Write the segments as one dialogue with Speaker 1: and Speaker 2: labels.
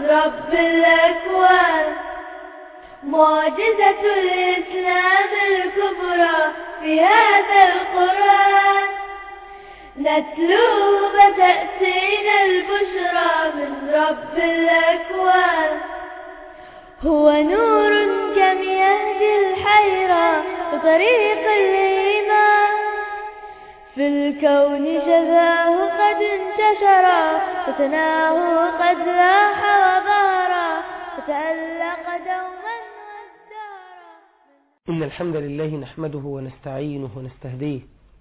Speaker 1: من رب الأكوان معجزة الإسلام الكبرى في هذا القرآن نتلو فتأتينا البشرى من رب الأكوان هو نور كم يهدي الحيرة بطريق الإيمان في الكون شذاه قد انتشر فتناه قد لاح وظهر فتألق دوما والدهر
Speaker 2: إن الحمد لله نحمده ونستعينه ونستهديه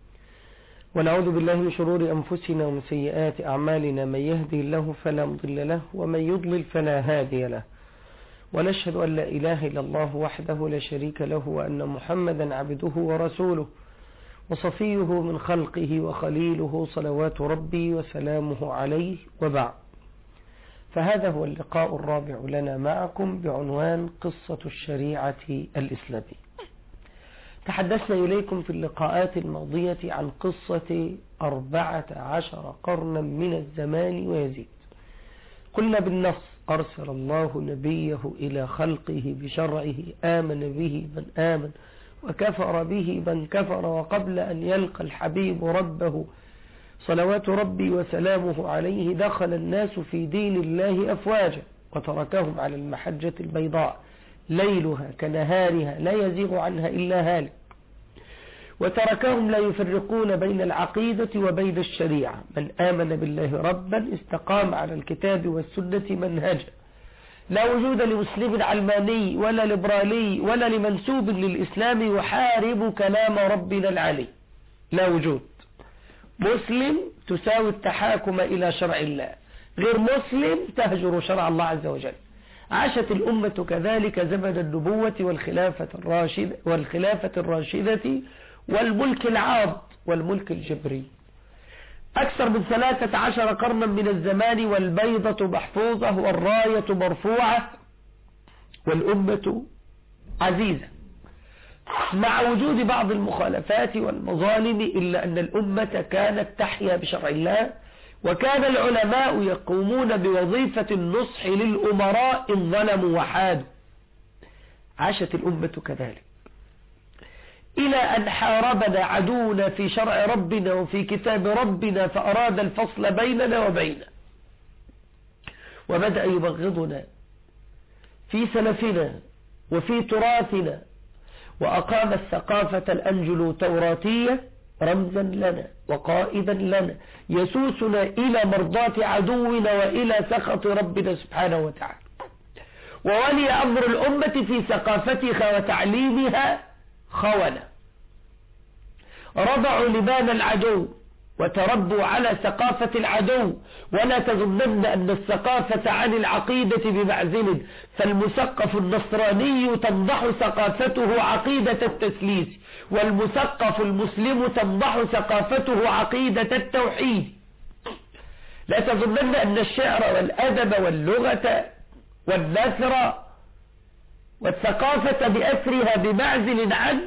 Speaker 2: ونعوذ بالله من شرور أنفسنا ومن سيئات أعمالنا من يهدي الله فلا مضل له ومن يضلل فلا هادي له ونشهد أن لا إله إلا الله وحده لا شريك له وأن محمدا عبده ورسوله وصفيه من خلقه وخليله صلوات ربي وسلامه عليه وبعد فهذا هو اللقاء الرابع لنا معكم بعنوان قصة الشريعة الإسلامية تحدثنا إليكم في اللقاءات الماضية عن قصة أربعة عشر قرنا من الزمان ويزيد قلنا بالنص أرسل الله نبيه إلى خلقه بشرعه آمن به من آمن وكفر به من كفر وقبل أن يلقى الحبيب ربه صلوات ربي وسلامه عليه دخل الناس في دين الله أفواجا وتركهم على المحجة البيضاء ليلها كنهارها لا يزيغ عنها إلا هالك وتركهم لا يفرقون بين العقيدة وبين الشريعة من آمن بالله ربا استقام على الكتاب والسنة منهجا لا وجود لمسلم علماني ولا ليبرالي ولا لمنسوب للإسلام يحارب كلام ربنا العلي لا وجود مسلم تساوي التحاكم إلى شرع الله غير مسلم تهجر شرع الله عز وجل عاشت الأمة كذلك زمن النبوة والخلافة الراشدة, والخلافة الراشدة والملك العاض والملك الجبري أكثر من ثلاثة عشر قرنا من الزمان والبيضة محفوظة والراية مرفوعة والأمة عزيزة مع وجود بعض المخالفات والمظالم إلا أن الأمة كانت تحيا بشرع الله وكان العلماء يقومون بوظيفة النصح للأمراء إن ظلموا وحادوا عاشت الأمة كذلك إلى أن حاربنا عدونا في شرع ربنا وفي كتاب ربنا فأراد الفصل بيننا وبينه وبدأ يبغضنا في سلفنا وفي تراثنا وأقام الثقافة الأنجلو توراتية رمزا لنا وقائدا لنا يسوسنا إلى مرضاة عدونا وإلى سخط ربنا سبحانه وتعالى وولي أمر الأمة في ثقافتها وتعليمها خونة رضعوا لبان العدو وتربوا على ثقافة العدو ولا تظنن أن الثقافة عن العقيدة بمعزل فالمثقف النصراني تنضح ثقافته عقيدة التسليس والمثقف المسلم تنضح ثقافته عقيدة التوحيد لا تظنن أن الشعر والأدب واللغة والنثر والثقافة بأسرها بمعزل عن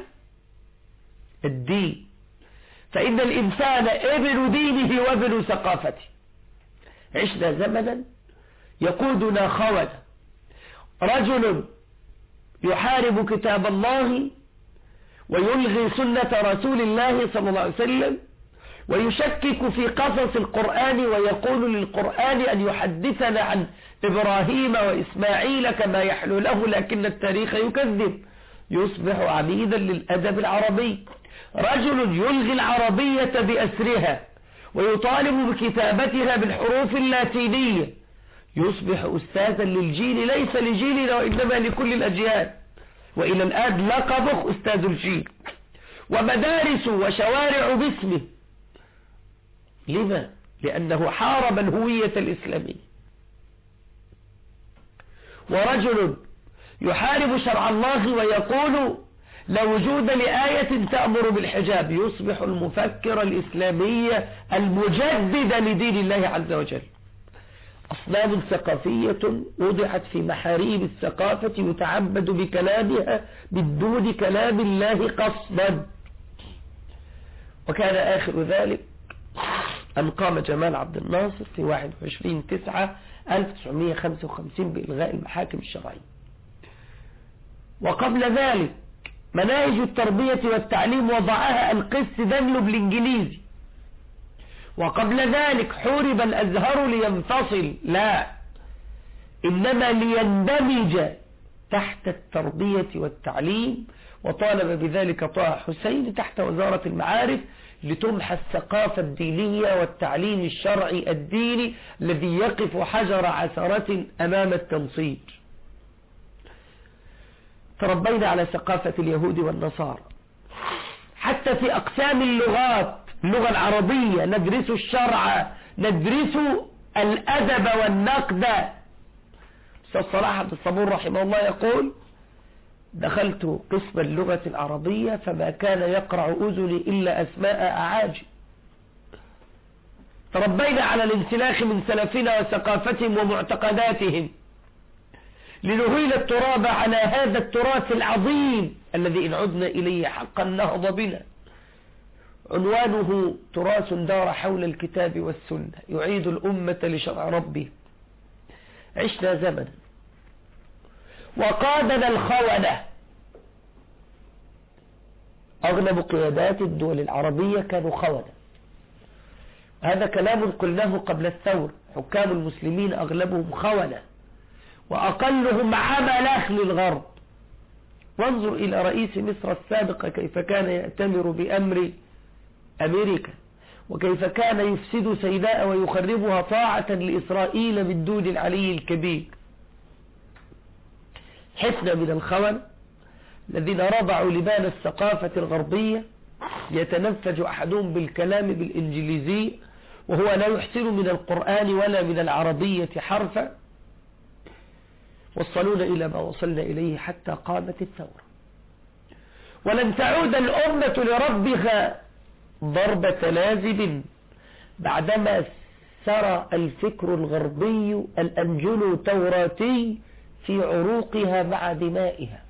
Speaker 2: الدين فإن الإنسان ابن دينه وابن ثقافته عشنا زمنا يقودنا خونة رجل يحارب كتاب الله ويلغي سنة رسول الله صلى الله عليه وسلم ويشكك في قصص القرآن ويقول للقرآن أن يحدثنا عن إبراهيم وإسماعيل كما يحلو له لكن التاريخ يكذب يصبح عميدا للأدب العربي رجل يلغي العربية بأسرها ويطالب بكتابتها بالحروف اللاتينية يصبح أستاذا للجيل ليس لجيلنا وإنما لكل الأجيال وإلى الآن لقبه أستاذ الجيل ومدارس وشوارع باسمه لما؟ لأنه حارب الهوية الإسلامية ورجل يحارب شرع الله ويقول لا وجود لآية تأمر بالحجاب يصبح المفكر الإسلامي المجدد لدين الله عز وجل أصنام ثقافية وضعت في محاريب الثقافة يتعبد بكلامها بدون كلام الله قصدا وكان آخر ذلك أن قام جمال عبد الناصر في 21 تسعة 1955 بإلغاء المحاكم الشرعية وقبل ذلك مناهج التربية والتعليم وضعها القس دنلو بالإنجليزي وقبل ذلك حورب الأزهر لينفصل لا إنما ليندمج تحت التربية والتعليم وطالب بذلك طه حسين تحت وزارة المعارف لتمحى الثقافة الدينية والتعليم الشرعي الديني الذي يقف حجر عثرة أمام التنصير تربينا على ثقافة اليهود والنصارى حتى في أقسام اللغات اللغة العربية ندرس الشرع ندرس الأدب والنقد أستاذ صلاح عبد الصبور رحمه الله يقول دخلت قسم اللغة العربية فما كان يقرع أذني إلا أسماء أعاجم تربينا على الانسلاخ من سلفنا وثقافتهم ومعتقداتهم لنهيل التراب على هذا التراث العظيم الذي إن عدنا إليه حقا نهض بنا عنوانه تراث دار حول الكتاب والسنة يعيد الأمة لشرع ربه عشنا زمنا وقادنا الخونة أغلب قيادات الدول العربية كانوا خونة هذا كلام قلناه قبل الثور حكام المسلمين أغلبهم خونة وأقلهم عمله للغرب وانظر إلى رئيس مصر السابق كيف كان يأتمر بأمر أمريكا وكيف كان يفسد سيناء ويخربها طاعة لإسرائيل من دون العلي الكبير حفنا من الخون الذين رضعوا لبان الثقافة الغربية يتنفج أحدهم بالكلام بالإنجليزية وهو لا يحسن من القرآن ولا من العربية حرفا وصلونا إلى ما وصلنا إليه حتى قامت الثورة ولن تعود الأمة لربها ضربة لازم بعدما سرى الفكر الغربي الأنجلو توراتي في عروقها مع دمائها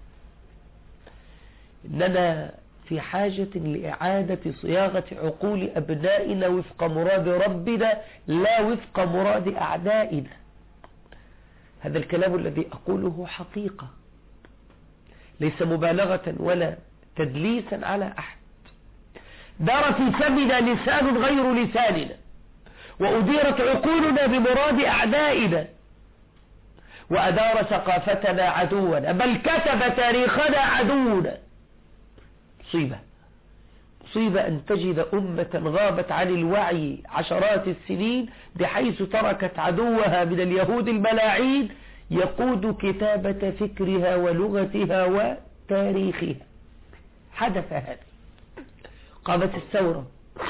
Speaker 2: إننا في حاجة لإعادة صياغة عقول أبنائنا وفق مراد ربنا لا وفق مراد أعدائنا هذا الكلام الذي أقوله حقيقة ليس مبالغة ولا تدليسا على أحد دار في فمنا لسان غير لساننا وأديرت عقولنا بمراد أعدائنا وأدار ثقافتنا عدونا بل كتب تاريخنا عدونا مصيبة مصيبة أن تجد أمة غابت عن الوعي عشرات السنين بحيث تركت عدوها من اليهود الملاعين يقود كتابة فكرها ولغتها وتاريخها حدث هذا قامت الثورة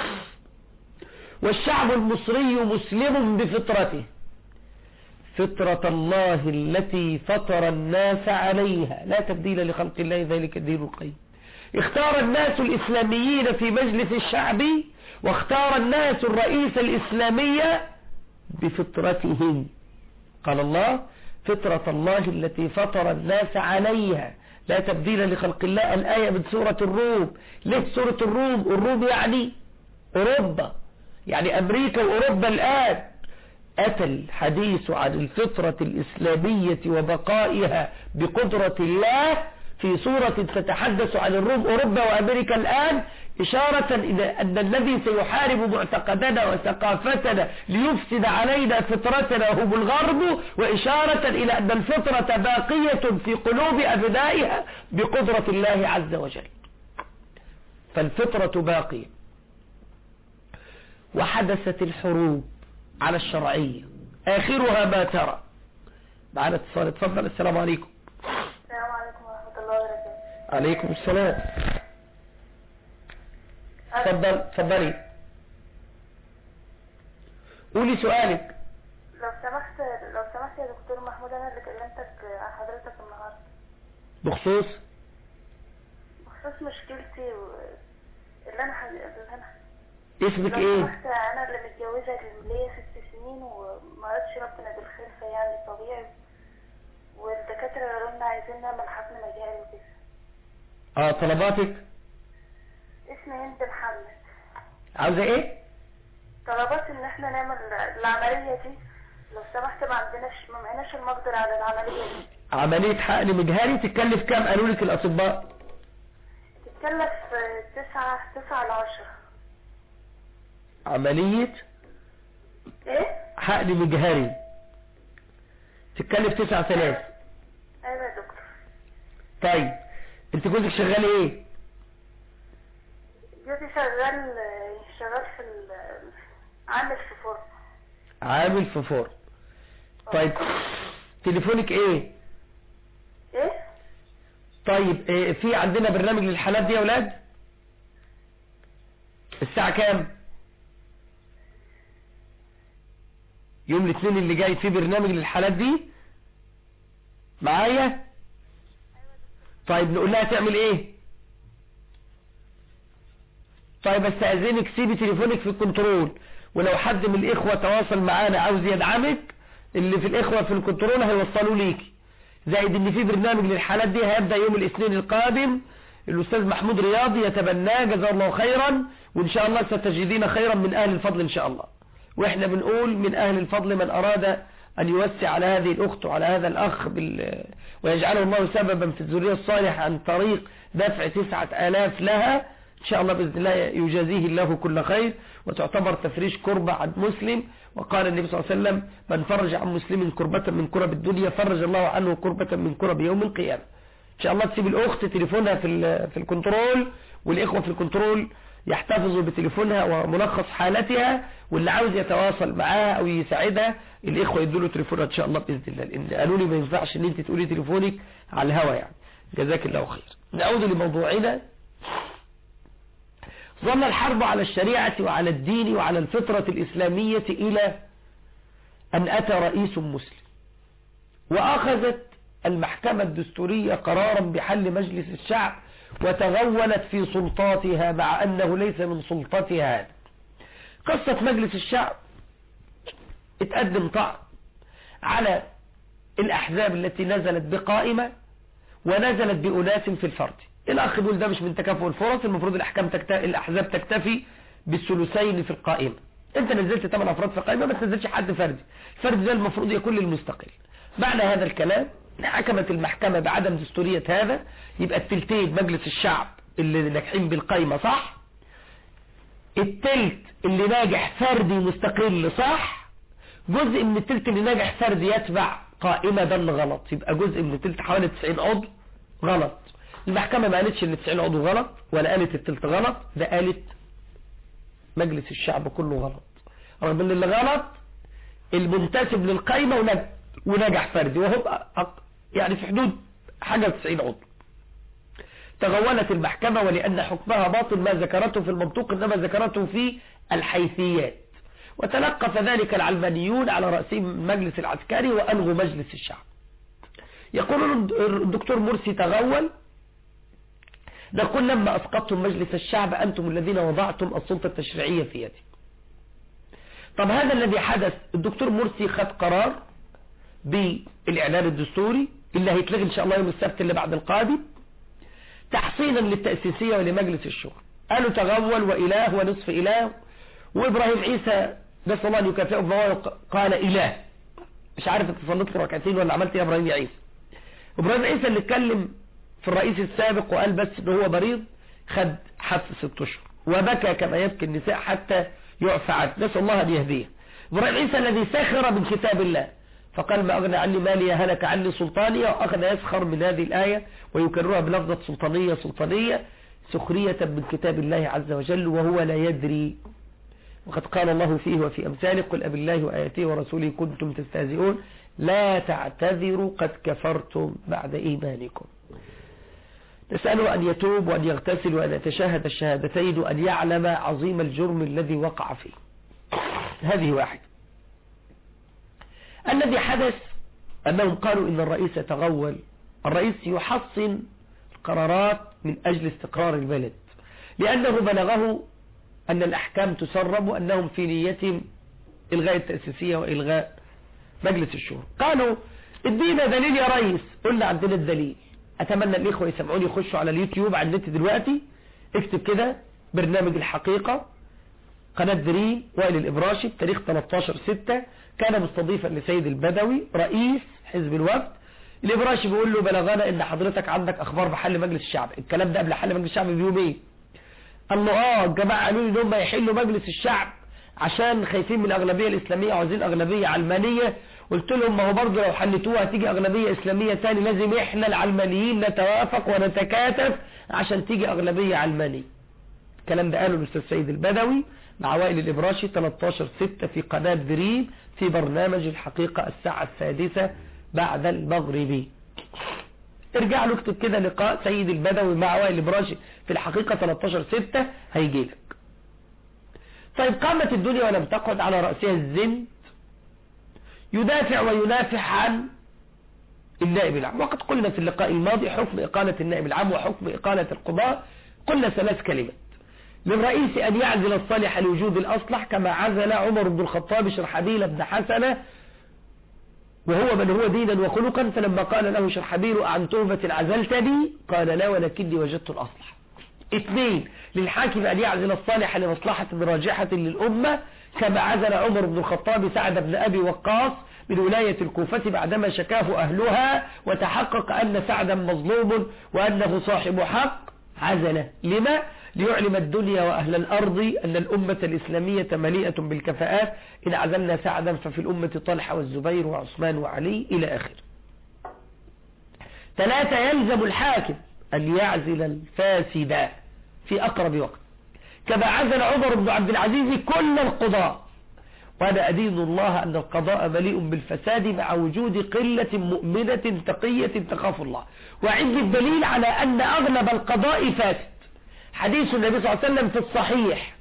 Speaker 2: والشعب المصري مسلم بفطرته فطرة الله التي فطر الناس عليها لا تبديل لخلق الله ذلك الدين القيم اختار الناس الإسلاميين في مجلس الشعب واختار الناس الرئيس الإسلامي بفطرتهم قال الله فطرة الله التي فطر الناس عليها لا تبديل لخلق الله الآية من سورة الروم ليه سورة الروم الروم يعني أوروبا يعني أمريكا وأوروبا الآن أتى الحديث عن الفطرة الإسلامية وبقائها بقدرة الله في سورة تتحدث عن الروم أوروبا وأمريكا الآن إشارة إلى أن الذي سيحارب معتقدنا وثقافتنا ليفسد علينا فطرتنا هم الغرب وإشارة إلى أن الفطرة باقية في قلوب أبنائها بقدرة الله عز وجل فالفطرة باقية وحدثت الحروب على الشرعية آخرها ما ترى معنا اتصال اتفضل السلام عليكم
Speaker 3: السلام عليكم ورحمة الله وبركاته
Speaker 2: عليكم السلام تفضل تفضلي قولي سؤالك
Speaker 3: لو سمحت لو سمحت يا دكتور محمود انا اللي كلمتك عن حضرتك النهارده
Speaker 2: بخصوص
Speaker 3: بخصوص مشكلتي و... اللي انا حد... اللي انا
Speaker 2: اسمك
Speaker 3: لو
Speaker 2: ايه
Speaker 3: سمحت انا اللي متجوزه ليا ست سنين وما عرفش ربنا بالخلفه يعني طبيعي والدكاتره قالوا لنا عايزين نعمل حقن مجهري وكده
Speaker 2: اه طلباتك
Speaker 3: اسمي هند محمد
Speaker 2: عاوزة ايه
Speaker 3: طلبات ان احنا نعمل العمليه دي لو سمحت ما عندناش ما معناش المقدر على العملية دي
Speaker 2: عملية حقن مجهري تتكلف كام قالوا لك الأطباء
Speaker 3: تتكلف آه، تسعة تسعة لعشرة
Speaker 2: عملية
Speaker 3: ايه؟
Speaker 2: حقن مجهري تتكلف 9000
Speaker 3: ايوه يا دكتور
Speaker 2: طيب انت جوزك شغال ايه
Speaker 3: جوزي شغال آه، شغال في ال- عامل في فرن
Speaker 2: عامل في فرن طيب تليفونك ايه
Speaker 3: ايه؟
Speaker 2: طيب إيه في عندنا برنامج للحالات دي يا اولاد الساعة كام يوم الاثنين اللي جاي في برنامج للحالات دي معايا طيب نقول لها تعمل ايه طيب استاذنك سيبي تليفونك في الكنترول ولو حد من الاخوة تواصل معانا عاوز يدعمك اللي في الاخوة في الكنترول هيوصلوا ليكي زائد ان في برنامج للحالات دي هيبدأ يوم الاثنين القادم الاستاذ محمود رياض يتبناه جزاه الله خيرا وان شاء الله ستجدين خيرا من اهل الفضل ان شاء الله واحنا بنقول من اهل الفضل من اراد ان يوسع على هذه الاخت وعلى هذا الاخ بال... ويجعله الله سببا في الذرية الصالحة عن طريق دفع تسعة الاف لها ان شاء الله باذن الله يجازيه الله كل خير وتعتبر تفريش كربة عن مسلم وقال النبي صلى الله عليه وسلم من فرج عن مسلم كربة من كرب الدنيا فرج الله عنه كربة من كرب يوم القيامة ان شاء الله تسيب الاخت تليفونها في ال- في الكنترول والاخوة في الكنترول يحتفظوا بتليفونها وملخص حالتها واللي عاوز يتواصل معاها او يساعدها الاخوة يدوا له تليفونها ان شاء الله باذن الله لان قالوا لي ما ينفعش ان انت تقولي تليفونك على الهوا يعني جزاك الله خير نعود لموضوعنا ظل الحرب على الشريعة وعلى الدين وعلى الفطرة الإسلامية إلى أن أتى رئيس مسلم وأخذت المحكمة الدستورية قرارا بحل مجلس الشعب وتغولت في سلطاتها مع أنه ليس من سلطتها هذا قصة مجلس الشعب اتقدم طعن على الأحزاب التي نزلت بقائمة ونزلت بأناس في الفرد الأخ بيقول ده مش من تكافؤ الفرص المفروض الأحكام تكت... الأحزاب تكتفي بالثلثين في القائمة انت نزلت 8 أفراد في القائمة ما تنزلش حد فردي الفرد ده المفروض يكون للمستقل معنى هذا الكلام حكمت المحكمة بعدم دستورية هذا يبقى التلتين مجلس الشعب اللي ناجحين بالقائمة صح التلت اللي ناجح فردي مستقل صح جزء من التلت اللي ناجح فردي يتبع قائمة ده اللي غلط يبقى جزء من التلت حوالي 90 عضو غلط المحكمة ما قالتش ان 90 عضو غلط ولا قالت التلت غلط ده قالت مجلس الشعب كله غلط رغم ان اللي غلط المنتسب للقائمة ونج- ونجح فردي وهو أق- يعني في حدود حاجة 90 عضو تغولت المحكمة ولأن حكمها باطل ما ذكرته في المنطوق إنما ذكرته في الحيثيات وتلقف ذلك العلمانيون على رأسهم المجلس العسكري وألغوا مجلس الشعب يقولون الدكتور مرسي تغول نقول لما أسقطتم مجلس الشعب أنتم الذين وضعتم السلطة التشريعية في يدي طب هذا الذي حدث الدكتور مرسي خد قرار بالإعلان الدستوري اللي هيتلغي إن شاء الله يوم السبت اللي بعد القادم تحصينا للتأسيسية ولمجلس الشورى قالوا تغول وإله ونصف إله وإبراهيم عيسى نسأل الله أن يكافئه فهو قال إله مش عارف انت صليت له ركعتين ولا عملت ايه يا ابراهيم يا عيسى ابراهيم عيسى اللي اتكلم في الرئيس السابق وقال بس ان هو مريض خد حبس ست اشهر وبكى كما يبكي النساء حتى يعفى عنه نسال الله ان يهديه ابراهيم عيسى الذي سخر من كتاب الله فقال ما اغنى عني مالي هلك عني سلطاني واخذ يسخر من هذه الايه ويكررها بلفظه سلطانيه سلطانيه سخريه من كتاب الله عز وجل وهو لا يدري وقد قال الله فيه وفي أمثاله قل أب الله وآياته ورسوله كنتم تستهزئون لا تعتذروا قد كفرتم بعد إيمانكم نسأله أن يتوب وأن يغتسل وأن يتشاهد الشهادتين وأن يعلم عظيم الجرم الذي وقع فيه هذه واحد الذي حدث أنهم قالوا إن الرئيس تغول الرئيس يحصن القرارات من أجل استقرار البلد لأنه بلغه أن الأحكام تسرب وأنهم في نيتهم إلغاء التأسيسية وإلغاء مجلس الشورى قالوا ادينا دليل يا ريس قلنا عندنا الدليل أتمنى الإخوة يسمعوني يخشوا على اليوتيوب على النت دلوقتي اكتب كده برنامج الحقيقة قناة دريم وائل الإبراشي بتاريخ 13 6 كان مستضيفا لسيد البدوي رئيس حزب الوفد الإبراشي بيقول له بلغنا ان حضرتك عندك اخبار بحل مجلس الشعب الكلام ده قبل حل مجلس الشعب بيومين قال له اه الجماعة قالوا لي ان هم يحلوا مجلس الشعب عشان خايفين من الاغلبية الاسلامية وعايزين اغلبية علمانية قلت لهم ما هو برضه لو حلتوها هتيجي اغلبية اسلامية تاني لازم احنا العلمانيين نتوافق ونتكاتف عشان تيجي اغلبية علمانية الكلام ده قاله الاستاذ سيد البدوي مع وائل الابراشي 13 6 في قناة دريم في برنامج الحقيقة الساعة السادسة بعد المغرب ارجع له اكتب كده لقاء سيد البدوي مع وائل الابراشي في الحقيقة 13 6 هيجي لك طيب قامت الدنيا ولم تقعد على رأسها الزند يدافع وينافح عن النائب العام وقد قلنا في اللقاء الماضي حكم إقالة النائب العام وحكم إقالة القضاء قلنا ثلاث كلمات للرئيس أن يعزل الصالح لوجود الأصلح كما عزل عمر بن الخطاب شرحبيل بن حسنة وهو من هو دينا وخلقا فلما قال له شرحبيل عن توبة عزلتني قال لا ولكني وجدت الأصلح اثنين للحاكم أن يعزل الصالح لمصلحة راجحة للأمة كما عزل عمر بن الخطاب سعد بن أبي وقاص من ولاية الكوفة بعدما شكاه أهلها وتحقق أن سعدا مظلوم وأنه صاحب حق عزل لما؟ ليعلم الدنيا وأهل الأرض أن الأمة الإسلامية مليئة بالكفاءات إن عزلنا سعدا ففي الأمة طلحة والزبير وعثمان وعلي إلى آخر ثلاثة يلزم الحاكم أن يعزل الفاسد في أقرب وقت كما عزل عمر بن عبد العزيز كل القضاء وأنا أدين الله أن القضاء مليء بالفساد مع وجود قلة مؤمنة تقية تخاف الله وعند الدليل على أن أغلب القضاء فاسد حديث النبي صلى الله عليه وسلم في الصحيح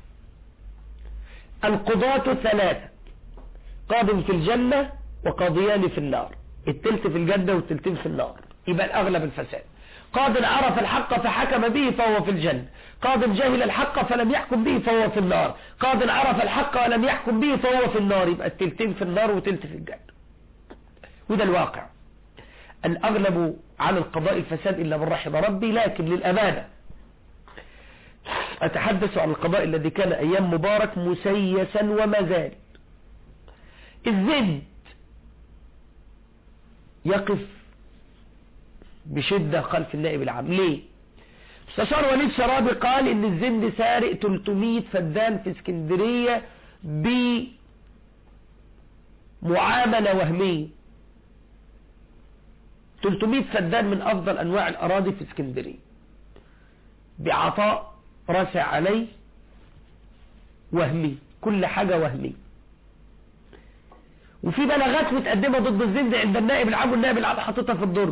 Speaker 2: القضاة ثلاثة قاض في الجنة وقاضيان في النار التلت في الجنة والتلتين في النار يبقى الأغلب الفساد قاض عرف الحق فحكم به فهو في الجنة قاض جهل الحق فلم يحكم به فهو في النار قاض عرف الحق ولم يحكم به فهو في النار يبقى التلتين في النار وتلت في الجنة وده الواقع الأغلب على القضاء الفساد إلا من رحم ربي لكن للأمانة أتحدث عن القضاء الذي كان أيام مبارك مسيسا وما زال الزند يقف بشدة خلف النائب العام ليه مستشار وليد شرابي قال ان الزند سارق 300 فدان في اسكندرية بمعاملة وهمية 300 فدان من افضل انواع الاراضي في اسكندرية بعطاء راسع عليه وهمي كل حاجة وهمي وفي بلاغات متقدمة ضد الزند عند النائب العام والنائب العام حاططها في الدرج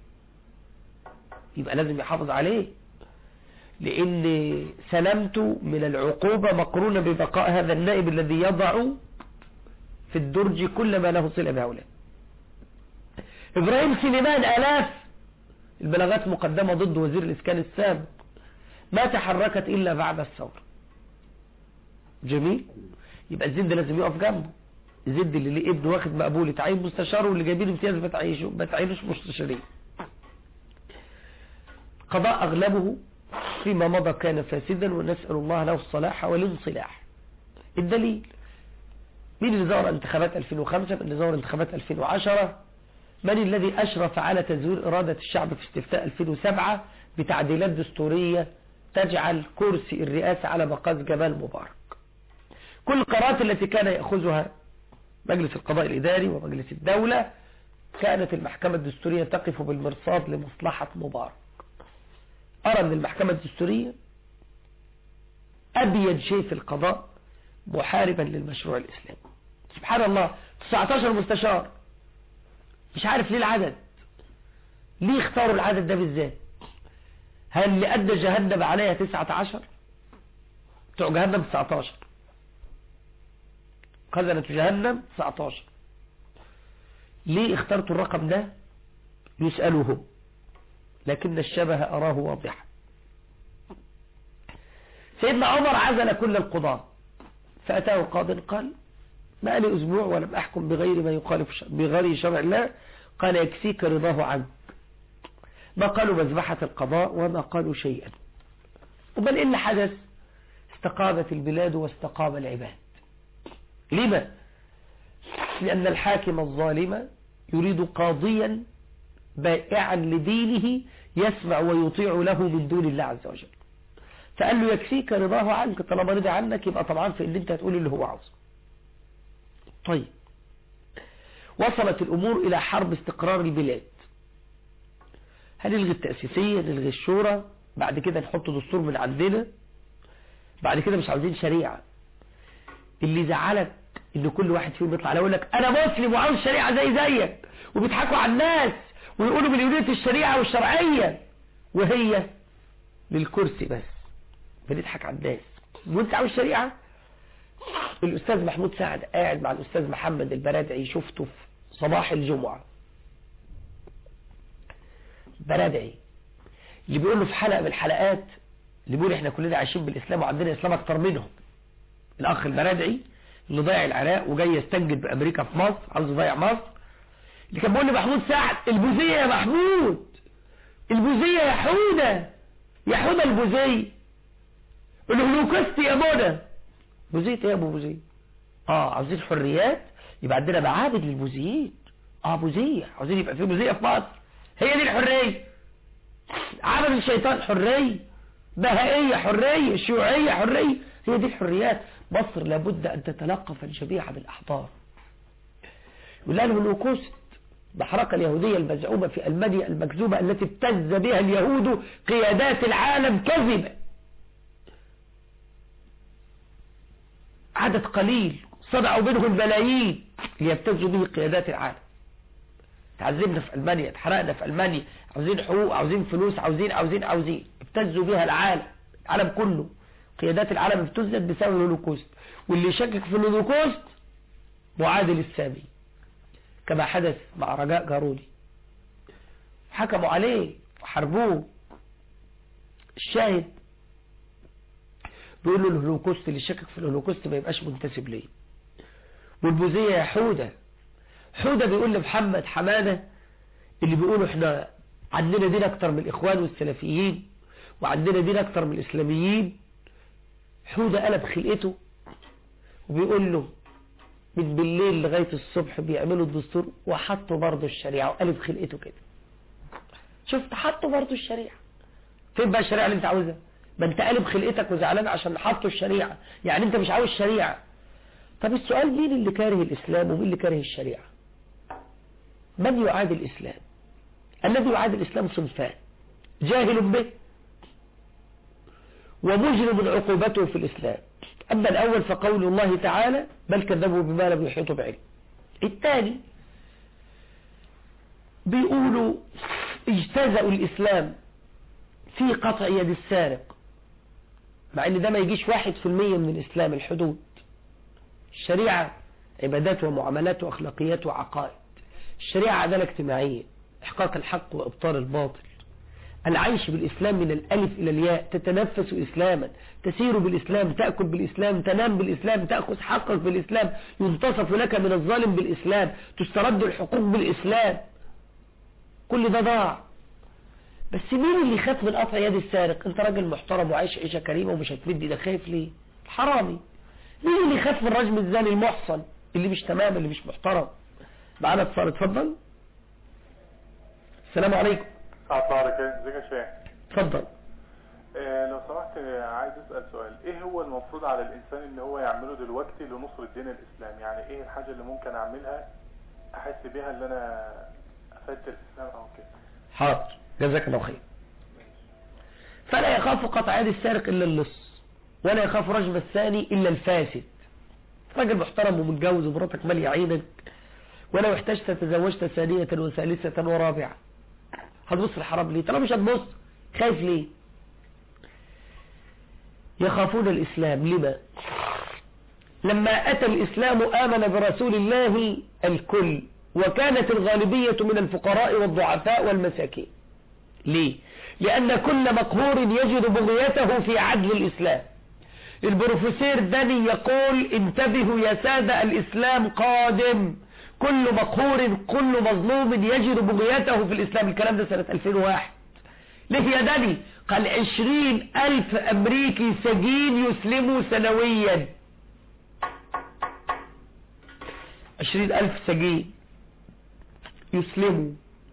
Speaker 2: يبقى لازم يحافظ عليه لان سلامته من العقوبة مقرونة ببقاء هذا النائب الذي يضع في الدرج كل ما له صلة بهؤلاء ابراهيم سليمان الاف البلاغات مقدمة ضد وزير الاسكان السابق ما تحركت الا بعد الثورة جميل يبقى الزند لازم يقف جنبه الزند اللي ليه ابن واخد مقبول تعين مستشار واللي جايبين امتياز ما تعيشه ما تعينوش مستشارين قضاء أغلبه فيما مضى كان فاسدا ونسأل الله له الصلاح والانصلاح الدليل مين اللي زور انتخابات 2005 من اللي زور انتخابات 2010 من الذي أشرف على تزوير إرادة الشعب في استفتاء 2007 بتعديلات دستورية تجعل كرسي الرئاسة على مقاس جمال مبارك كل القرارات التي كان يأخذها مجلس القضاء الإداري ومجلس الدولة كانت المحكمة الدستورية تقف بالمرصاد لمصلحة مبارك أرى أن المحكمة الدستورية أبيض شيء في القضاء محاربا للمشروع الإسلامي سبحان الله 19 مستشار مش عارف ليه العدد ليه اختاروا العدد ده بالذات هل اللي أدى جهنم عليها 19 بتوع جهنم 19 خزنة جهنم 19 ليه اخترتوا الرقم ده يسألوهم لكن الشبه أراه واضحا سيدنا عمر عزل كل القضاة فأتاه قاض قال ما لي أسبوع ولم أحكم بغير ما يخالف بغير شرع الله قال يكفيك رضاه عنك ما قالوا مذبحة القضاء وما قالوا شيئا وبل إيه اللي حدث استقامت البلاد واستقام العباد لما لأن الحاكم الظالم يريد قاضيا بائعا لدينه يسمع ويطيع له من دون الله عز وجل فقال له يكفيك رضاه عنك طالما رضي عنك يبقى طبعا في اللي انت هتقول اللي هو عاوزه طيب وصلت الأمور إلى حرب استقرار البلاد هنلغي التأسيسية نلغي الشورى بعد كده نحط دستور من عندنا بعد كده مش عاوزين شريعة اللي زعلك ان كل واحد فيهم يطلع يقول لك انا مسلم وعاوز شريعة زي زيك وبيضحكوا على الناس ويقولوا مليونية الشريعة والشرعية وهي للكرسي بس بنضحك على الناس وانت عاوز شريعة الاستاذ محمود سعد قاعد مع الاستاذ محمد البرادعي شفته في صباح الجمعة برادعي اللي بيقول له في حلقة من الحلقات اللي بيقول احنا كلنا عايشين بالاسلام وعندنا اسلام اكتر منهم الاخ البرادعي اللي ضيع العراق وجاي يستنجد بامريكا في مصر عاوز يضيع مصر اللي كان بيقول لمحمود سعد البوذية يا محمود البوذية يا حودة يا حودة البوذية الهولوكوست يا منى بوذية ايه يا ابو بوذية اه عاوزين حريات يبقى عندنا معابد للبوذيين اه بوذية عاوزين يبقى في بوذية في مصر هي دي الحرية عمل الشيطان حرية بهائية حرية شيوعية حرية هي دي الحريات مصر لابد أن تتلقف الجميع بالأحضار يقول لها الهولوكوست بحركة اليهودية المزعومة في ألمانيا المكذوبة التي ابتز بها اليهود قيادات العالم كذبا عدد قليل صنعوا منه الملايين ليبتزوا به قيادات العالم تعذبنا في ألمانيا اتحرقنا في ألمانيا عاوزين حقوق عاوزين فلوس عاوزين عاوزين عاوزين ابتزوا بها العالم العالم كله قيادات العالم ابتزت بسبب الهولوكوست واللي يشكك في الهولوكوست معادل السامي كما حدث مع رجاء جارودي حكموا عليه وحاربوه الشاهد بيقول له الهولوكوست اللي شكك في الهولوكوست ما يبقاش منتسب ليه والبوذية يا حودة حودة بيقول لمحمد حمادة اللي بيقولوا احنا عندنا دين اكتر من الاخوان والسلفيين وعندنا دين اكتر من الاسلاميين حودة قلب خلقته وبيقول له من بالليل لغاية الصبح بيعملوا الدستور وحطوا برضه الشريعة وقلب خلقته كده شفت حطوا برضه الشريعة فين بقى الشريعة اللي انت عاوزها ما انت قلب خلقتك وزعلان عشان حطوا الشريعة يعني انت مش عاوز شريعة طب السؤال مين اللي كاره الاسلام ومين اللي كاره الشريعة من يعادي الاسلام الذي يعادي الاسلام صنفان جاهل به ومجرم عقوبته في الإسلام أما الأول فقول الله تعالى بل كذبوا بما لم يحيطوا بعلم الثاني بيقولوا اجتزأوا الإسلام في قطع يد السارق مع ان ده ما يجيش واحد في المية من الإسلام الحدود الشريعة عبادات ومعاملات وأخلاقيات وعقائد الشريعة عدالة اجتماعية إحقاق الحق وإبطال الباطل العيش بالإسلام من الألف إلى الياء تتنفس إسلاما تسير بالإسلام تأكل بالإسلام تنام بالإسلام تأخذ حقك بالإسلام ينتصف لك من الظالم بالإسلام تسترد الحقوق بالإسلام كل ده ضاع بس مين اللي خاف من قطع يد السارق انت راجل محترم وعايش عيشة كريمة ومش هتمد ده خايف ليه حرامي مين اللي خاف من رجم الزاني المحصن اللي مش تمام اللي مش محترم معانا اتصال اتفضل السلام عليكم
Speaker 4: طارق ازيك يا شيخ
Speaker 2: اتفضل
Speaker 4: آه لو سمحت آه، عايز اسال سؤال ايه هو المفروض على الانسان ان هو يعمله دلوقتي لنصر الدين الاسلامي يعني ايه الحاجه اللي ممكن اعملها احس بيها ان انا افدت الاسلام او كده
Speaker 2: حاضر جزاك الله خير فلا يخاف قطع يد السارق إلا اللص ولا يخاف رجم الثاني إلا الفاسد راجل محترم ومتجوز ومراتك مالية عينك ولو احتجت تزوجت ثانية وثالثة ورابعة هتبص الحرام ليه طالما مش هتبص خايف ليه يخافون الإسلام لما لما أتى الإسلام آمن برسول الله الكل وكانت الغالبية من الفقراء والضعفاء والمساكين ليه لأن كل مقهور يجد بغيته في عدل الإسلام البروفيسور داني يقول انتبهوا يا سادة الإسلام قادم كل مقهور كل مظلوم يجد بغيته في الإسلام الكلام ده سنة 2001 ليه يا داني قال عشرين ألف أمريكي سجين يسلموا سنويا عشرين ألف سجين يسلموا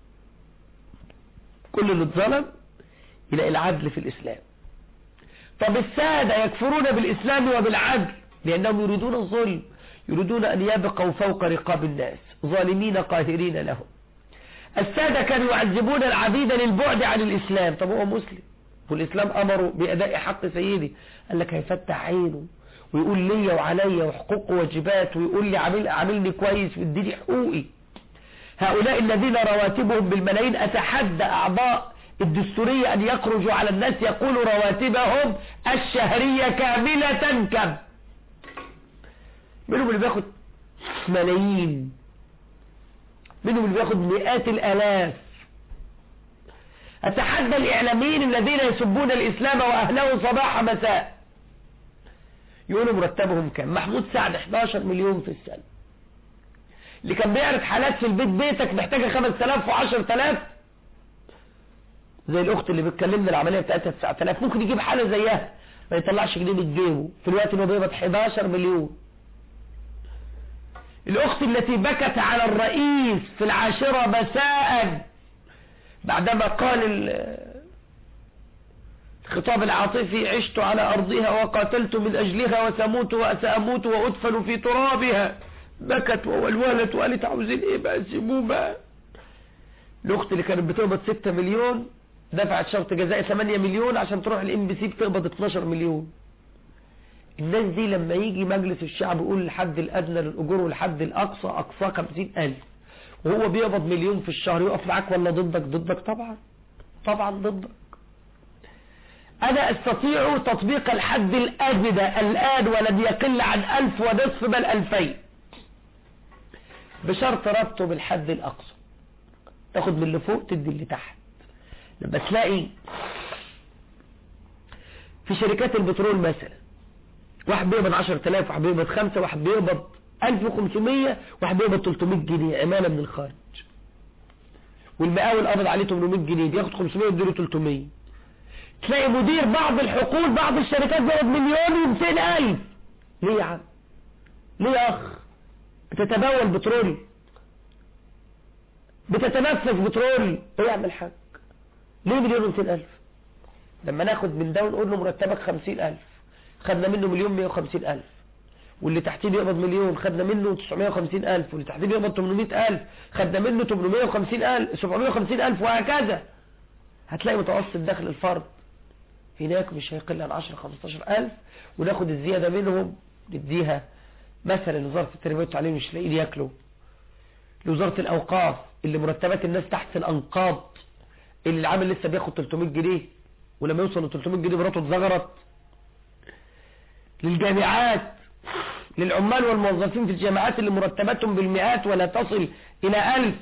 Speaker 2: كل اللي اتظلم يلاقي العدل في الإسلام طب السادة يكفرون بالإسلام وبالعدل لأنهم يريدون الظلم يريدون أن يبقوا فوق رقاب الناس ظالمين قاهرين لهم السادة كانوا يعذبون العبيد للبعد عن الإسلام طب هو مسلم والإسلام أمره بأداء حق سيدي قال لك هيفتح عينه ويقول لي وعلي وحقوق وواجبات ويقول لي عامل عاملني كويس ويديني حقوقي هؤلاء الذين رواتبهم بالملايين أتحدى أعضاء الدستورية أن يخرجوا على الناس يقولوا رواتبهم الشهرية كاملة كم منهم اللي بياخد ملايين منهم اللي بياخد مئات الآلاف أتحدى الإعلاميين الذين يسبون الإسلام وأهله صباح مساء يقولوا مرتبهم كم محمود سعد 11 مليون في السنة اللي كان بيعرض حالات في البيت بيتك محتاجة 5000 و10000 زي الأخت اللي بتكلمنا العملية بتاعتها 9000 ممكن يجيب حالة زيها ما يطلعش جنيه من جيبه في الوقت اللي هو بيقبض 11 مليون الأخت التي بكت على الرئيس في العاشرة مساء بعدما قال الخطاب العاطفي عشت على أرضها وقاتلت من أجلها وسموت وسأموت وأدفن في ترابها بكت وولولت وقالت عاوزين ايه بقى سيبوه بقى الأخت اللي كانت بتقبض 6 مليون دفعت شرط جزائي 8 مليون عشان تروح الام بي سي بتقبض 12 مليون الناس دي لما يجي مجلس الشعب يقول الحد الأدنى للأجور والحد الأقصى أقصى 50 ألف وهو بيقبض مليون في الشهر يقف معاك ولا ضدك ضدك طبعا طبعا ضدك أنا أستطيع تطبيق الحد الأدنى الآن ولن يقل عن ألف ونصف بل ألفين بشرط ربطه بالحد الأقصى تاخد من اللي فوق تدي اللي تحت لما تلاقي في شركات البترول مثلا واحد بيقبض 10000 واحد بيقبض 5 واحد بيقبض 1500 واحد بيقبض 300 جنيه عمالة من الخارج والمقاول قبض عليه 800 جنيه بياخد 500 يديله 300 تلاقي مدير بعض الحقول بعض الشركات بيقبض مليون و200 الف ليه يا عم ليه يا اخ بتتبول بترول بتتنفس بترول ايه يا عم الحاج ليه مليون و200 الف لما ناخد من ده ونقول له مرتبك 50000 خدنا منه مليون 150 ألف واللي تحتيه بيقبض مليون خدنا منه 950 ألف واللي تحتيه بيقبض 800 ألف خدنا منه 850 ألف 750 ألف وهكذا هتلاقي متوسط دخل الفرد هناك مش هيقل عن 10 15 ألف وناخد الزيادة منهم نديها مثلا لوزارة التربية والتعليم مش لاقيين ياكلوا لوزارة الأوقاف اللي مرتبات الناس تحت الأنقاض اللي العامل لسه بياخد 300 جنيه ولما يوصل ل 300 جنيه مراته اتزغرت للجامعات للعمال والموظفين في الجامعات اللي مرتباتهم بالمئات ولا تصل إلى ألف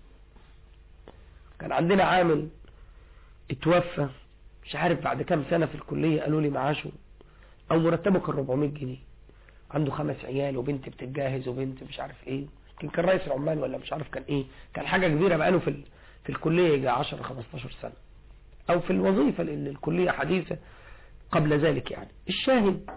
Speaker 2: كان عندنا عامل اتوفى مش عارف بعد كام سنة في الكلية قالوا لي معاشه أو مرتبه كان 400 جنيه عنده خمس عيال وبنت بتتجهز وبنت مش عارف ايه كان كان رئيس العمال ولا مش عارف كان ايه كان حاجة كبيرة بقاله في في الكلية يجي 10 15 سنة او في الوظيفة لان الكلية حديثة قبل ذلك يعني الشاهد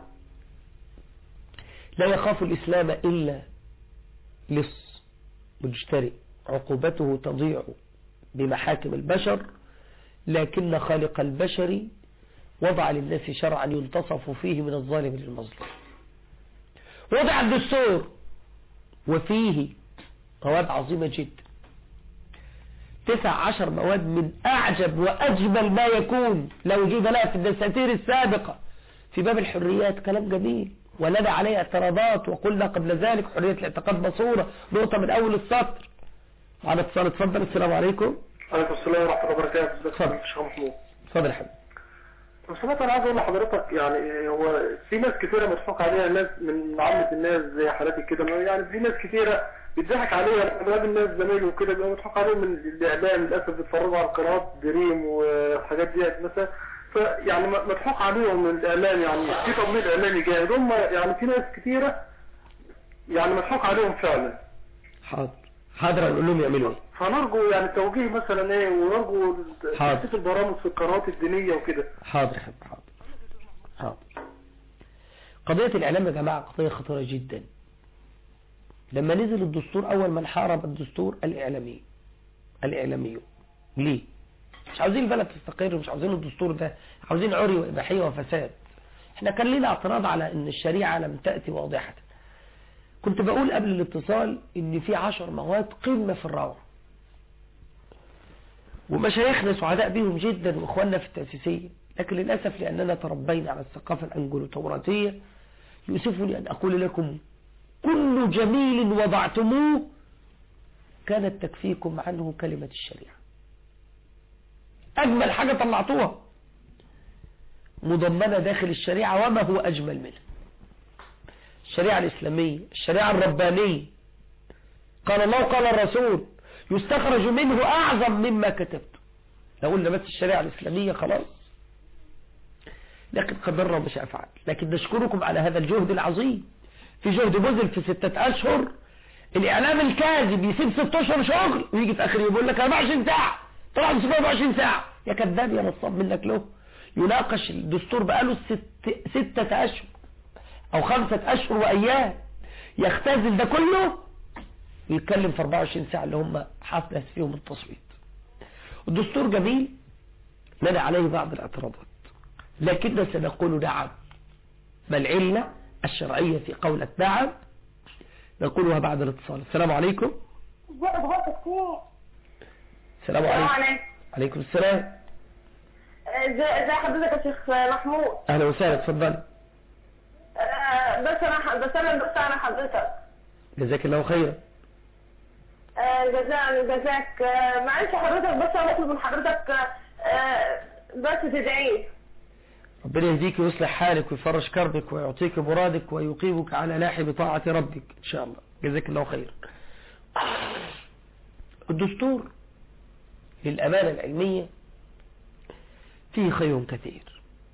Speaker 2: لا يخاف الإسلام إلا لص مجترئ عقوبته تضيع بمحاكم البشر لكن خالق البشر وضع للناس شرعا ينتصف فيه من الظالم للمظلوم وضع الدستور وفيه مواد عظيمة جدا تسع عشر مواد من أعجب وأجمل ما يكون لو جيب لها في الدساتير السابقة في باب الحريات كلام جميل ولنا عليه اعتراضات وقلنا قبل ذلك حرية الاعتقاد مصورة نقطة من أول السطر معنا اتصال اتفضل السلام عليكم
Speaker 5: عليكم السلام ورحمة الله وبركاته ازيك
Speaker 2: اتفضل.
Speaker 5: يا شيخ محمود
Speaker 2: اتفضل يا حبيبي
Speaker 5: لو سمحت انا عايز اقول لحضرتك يعني هو في ناس كثيرة مضحوك عليها ناس من عامة الناس زي حالاتي كده يعني في ناس كثيرة بيضحك عليها اغلب الناس زمايله وكده بيبقى مضحوك عليهم من الاعلام للاسف بيتفرجوا على قنوات دريم والحاجات ديت مثلا فيعني م- مضحوك عليهم من الاعلام يعني في تضليل اعلامي جامد هم يعني في ناس كثيرة يعني مضحوك عليهم فعلا
Speaker 2: حاضر حاضر هنقول لهم يعملوا ايه
Speaker 5: فنرجو يعني توجيه مثلا ايه ونرجو
Speaker 2: حاضر.
Speaker 5: تخصيص البرامج في القنوات الدينية وكده
Speaker 2: حاضر يا حبيبي حاضر حاضر قضية الإعلام يا جماعة قضية خطيرة جدا لما نزل الدستور أول من حارب الدستور الإعلامي الإعلامي ليه مش عاوزين البلد تستقر مش عاوزين الدستور ده عاوزين عري وإباحية وفساد احنا كان لنا اعتراض على ان الشريعة لم تأتي واضحة كنت بقول قبل الاتصال ان في عشر مواد قمة في الروعة ومشايخنا سعداء بهم جدا واخواننا في التأسيسية لكن للأسف لأننا تربينا على الثقافة الأنجلوتوراتية يؤسفني أن أقول لكم كل جميل وضعتموه كانت تكفيكم عنه كلمة الشريعة أجمل حاجة طلعتوها مضمنة داخل الشريعة وما هو أجمل منها الشريعة الإسلامية الشريعة الربانية قال الله قال الرسول يستخرج منه أعظم مما كتبت لو قلنا بس الشريعة الإسلامية خلاص لكن قدرنا مش أفعل لكن نشكركم على هذا الجهد العظيم في جهد بذل في ستة أشهر الإعلام الكاذب يسيب ست أشهر شغل ويجي في آخر يقول لك 24 ساعة طبعا مش 24 ساعة يا كذاب يا نصاب منك له يناقش الدستور بقاله ست ستة أشهر أو خمسة أشهر وأيام يختزل ده كله ويتكلم في 24 ساعة اللي هم حدث فيهم التصويت الدستور جميل لنا عليه بعض الاعتراضات لكن سنقول نعم ما العلة الشرعية في قولة نعم نقولها بعد الاتصال السلام عليكم السلام عليكم عليكم السلام
Speaker 6: ازي ازي حضرتك يا شيخ محمود
Speaker 2: اهلا وسهلا اتفضل
Speaker 6: آه، بس انا بسلم بس على حضرتك
Speaker 2: جزاك الله خيرا
Speaker 6: آه، جزاك جزاك آه، معلش حضرتك بس انا بطلب من حضرتك آه، بس تدعي
Speaker 2: ربنا يهديك ويصلح حالك ويفرج كربك ويعطيك مرادك ويقيمك على لاحب طاعة ربك إن شاء الله جزاك الله خير الدستور للأمانة العلمية فيه خير كثير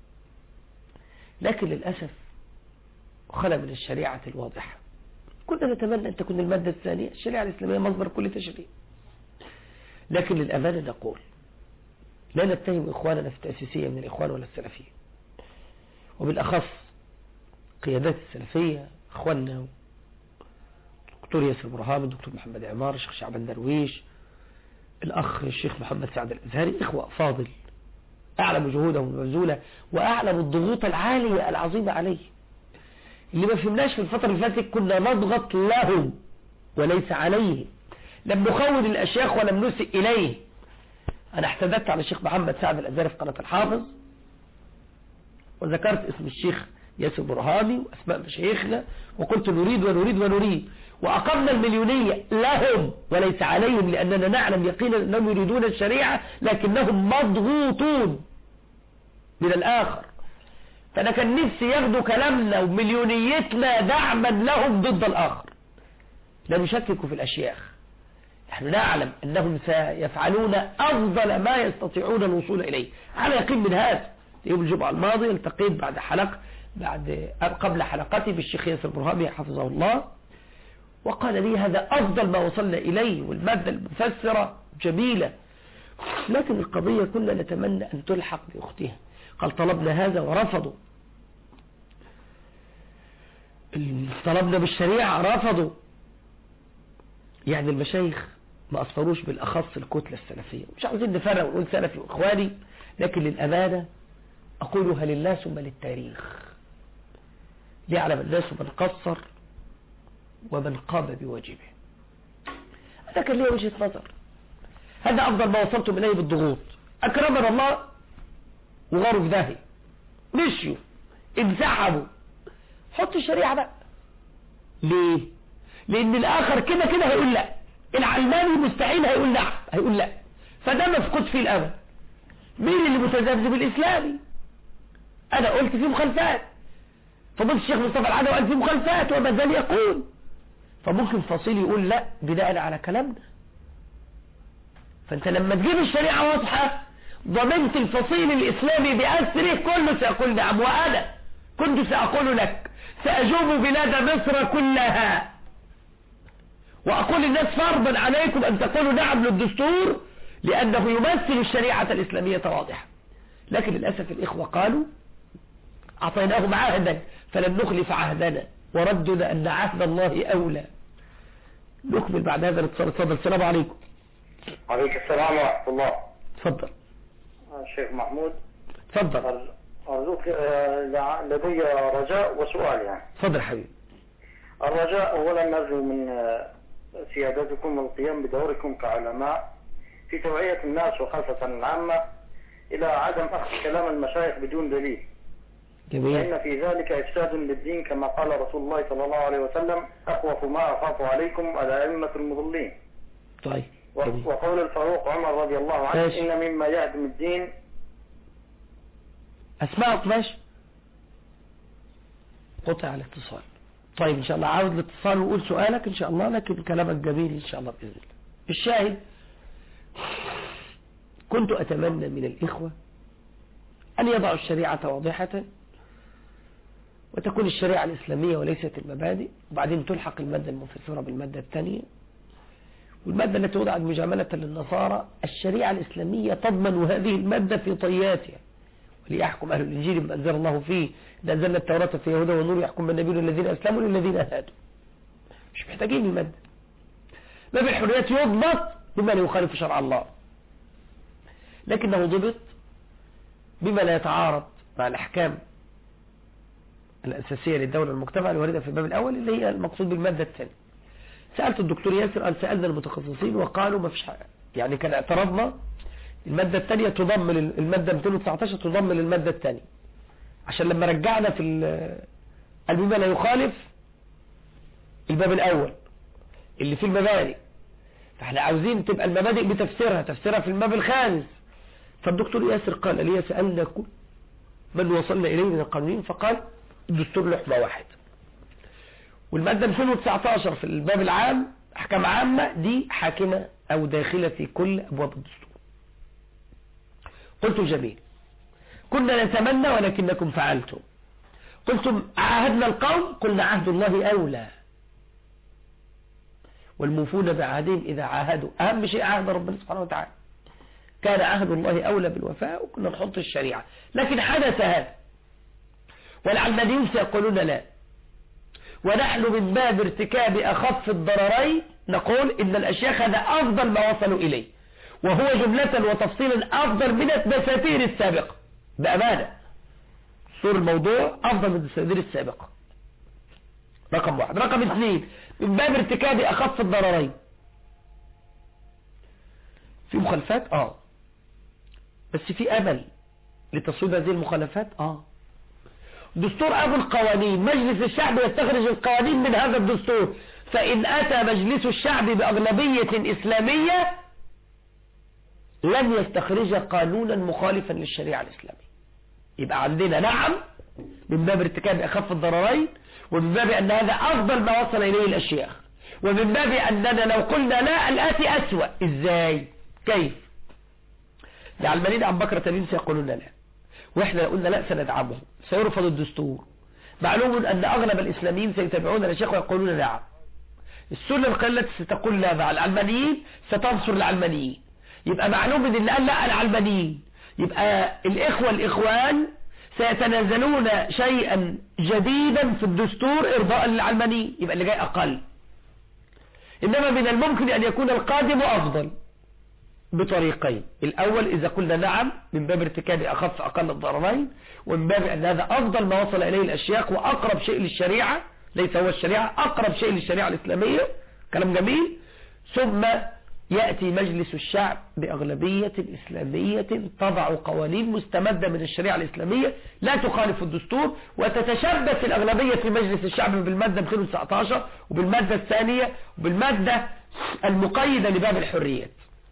Speaker 2: لكن للأسف خلى من الشريعة الواضحة كنا نتمنى أن تكون المادة الثانية الشريعة الإسلامية مصدر كل تشريع لكن للأمانة نقول لا نتهم إخواننا في التأسيسية من الإخوان ولا السلفيين وبالأخص قيادات السلفية أخواننا الدكتور ياسر برهام الدكتور محمد عمار الشيخ شعبان درويش الأخ الشيخ محمد سعد الأزهري إخوة فاضل أعلم جهودهم المبذولة وأعلم الضغوط العالية العظيمة عليه اللي ما فهمناش في الفترة اللي فاتت كنا نضغط لهم وليس عليه لم نخون الأشياخ ولم نسئ إليه أنا احتدت على الشيخ محمد سعد الأزهري في قناة الحافظ وذكرت اسم الشيخ ياسر برهامي وأسماء مشايخنا وقلت نريد ونريد ونريد وأقمنا المليونية لهم وليس عليهم لأننا نعلم يقينا أنهم يريدون الشريعة لكنهم مضغوطون من الآخر فأنا كان نفسي ياخدوا كلامنا ومليونيتنا دعما لهم ضد الآخر لا نشكك في الأشياخ نحن نعلم أنهم سيفعلون أفضل ما يستطيعون الوصول إليه على يقين من هذا يوم الجمعة الماضي التقيت بعد حلقة بعد قبل حلقتي بالشيخ ياسر برهامي حفظه الله وقال لي هذا أفضل ما وصلنا إليه والمادة المفسرة جميلة لكن القضية كنا نتمنى أن تلحق بأختها قال طلبنا هذا ورفضوا طلبنا بالشريعة رفضوا يعني المشايخ ما أصفروش بالأخص الكتلة السلفية مش عاوزين نفرق ونقول سلفي وإخواني لكن للأمانة أقولها لله ثم للتاريخ ليعلم الناس من قصر ومن قام بواجبه هذا كان ليه وجهة نظر هذا أفضل ما وصلتم إليه بالضغوط أكرمنا الله وغاروا في داهي مشيوا انسحبوا حط الشريعة بقى ليه لأن الآخر كده كده هيقول لا العلماني مستحيل هيقول نعم هيقول لا فده مفقود فيه الأمل مين اللي متذبذب الإسلامي أنا قلت فيه مخالفات فضلت الشيخ مصطفى العدوي قال فيه مخالفات وما زال يقول فممكن فصيل يقول لا بناء على كلامنا فانت لما تجيب الشريعة واضحة ضمنت الفصيل الإسلامي بأسره كله سيقول نعم وأنا كنت سأقول لك سأجوب بلاد مصر كلها وأقول للناس فرضا عليكم أن تقولوا نعم للدستور لأنه يمثل الشريعة الإسلامية واضحة لكن للأسف الإخوة قالوا أعطيناهم عهدا فلم نخلف عهدنا وردنا أن عهد الله أولى نكمل بعد هذا الاتصال اتفضل السلام عليكم
Speaker 7: عليك السلام ورحمة الله
Speaker 2: اتفضل
Speaker 7: الشيخ محمود
Speaker 2: اتفضل
Speaker 7: أر- أرجوك آه، لع- لدي رجاء وسؤال يعني
Speaker 2: اتفضل حبيبي
Speaker 7: الرجاء أولا نرجو من آه، سيادتكم القيام بدوركم كعلماء في توعية الناس وخاصة العامة إلى عدم أخذ كلام المشايخ بدون دليل
Speaker 2: جميل
Speaker 7: فإن في ذلك إفساد للدين كما قال رسول الله صلى الله عليه وسلم أخوف ما أخاف عليكم الأئمة المضلين
Speaker 2: طيب
Speaker 7: و-
Speaker 2: جميل
Speaker 7: وقول الفاروق عمر رضي الله عنه
Speaker 2: ماشي.
Speaker 7: إن مما يهدم الدين
Speaker 2: اسمعك ماشي قطع الاتصال طيب ان شاء الله عاود الاتصال وقول سؤالك ان شاء الله لكن كلامك جميل ان شاء الله باذن الله الشاهد كنت اتمنى من الاخوه ان يضعوا الشريعه واضحه وتكون الشريعه الاسلاميه وليست المبادئ وبعدين تلحق الماده المفسره بالماده الثانيه والماده التي وضعت مجامله للنصارى الشريعه الاسلاميه تضمن هذه الماده في طياتها وليحكم أهل الإنجيل بما أنزل الله فيه إذا أنزلنا التوراة في يهودا والنور يحكم بالنبيين الذين أسلموا للذين هادوا مش محتاجين المادة باب الحريات يضبط بما لا يخالف شرع الله لكنه ضبط بما لا يتعارض مع الأحكام الأساسية للدولة والمجتمع الواردة في الباب الأول اللي هي المقصود بالمادة الثانية سألت الدكتور ياسر قال سألنا المتخصصين وقالوا ما فيش حاجة يعني كان اعترضنا المادة الثانية تضم لل- المادة 219 تضم للمادة الثانية عشان لما رجعنا في ال- قال بما لا يخالف الباب الأول اللي فيه المبادئ فاحنا عاوزين تبقى المبادئ بتفسيرها تفسيرها في الباب الخامس فالدكتور ياسر قال لي سألنا كل من وصلنا إليه من القانونين فقال الدستور لحمة واحد والمادة 219 في الباب العام أحكام عامة دي حاكمة أو داخلة في كل أبواب الدستور قلت جميل كنا نتمنى ولكنكم فعلتم قلتم عاهدنا القوم قلنا عهد الله أولى والموفون بعهدهم إذا عاهدوا أهم شيء عهد ربنا سبحانه وتعالى كان عهد الله أولى بالوفاء وكنا نحط الشريعة لكن حدث هذا والعلمانيون سيقولون لا ونحن من باب ارتكاب أخف الضررين نقول إن الأشياخ هذا أفضل ما وصلوا إليه وهو جملة وتفصيلا أفضل من الدساتير السابقة بأمانة صور الموضوع أفضل من الدساتير السابقة رقم واحد رقم اثنين من باب ارتكاب أخف الضررين في مخالفات اه بس في أمل لتصويب هذه المخالفات اه دستور أبو القوانين مجلس الشعب يستخرج القوانين من هذا الدستور فإن أتى مجلس الشعب بأغلبية إسلامية لن يستخرج قانونا مخالفا للشريعة الإسلامية يبقى عندنا نعم من باب ارتكاب أخف الضررين ومن باب أن هذا أفضل ما وصل إليه الأشياخ ومن باب أننا لو قلنا لا الآتي أسوأ إزاي كيف العلمانيين عن بكرة تميم سيقولون لا وإحنا لو قلنا لا سندعمه سيرفض الدستور معلوم أن أغلب الإسلاميين سيتابعون الأشياخ ويقولون نعم السنة القلة ستقول لا مع العلمانيين ستنصر العلمانيين يبقى معلوم ان اللي قال لا العلمانيين يبقى الإخوة الإخوان سيتنازلون شيئا جديدا في الدستور إرضاء للعلمانيين يبقى اللي جاي أقل إنما من الممكن أن يكون القادم أفضل بطريقين الأول إذا قلنا نعم من باب ارتكاب أخف أقل الضررين ومن باب أن هذا أفضل ما وصل إليه الأشياخ وأقرب شيء للشريعة ليس هو الشريعة أقرب شيء للشريعة الإسلامية كلام جميل ثم يأتي مجلس الشعب بأغلبية إسلامية تضع قوانين مستمدة من الشريعة الإسلامية لا تخالف الدستور وتتشبث الأغلبية في مجلس الشعب بالمادة 219 وبالمادة الثانية وبالمادة المقيدة لباب الحريات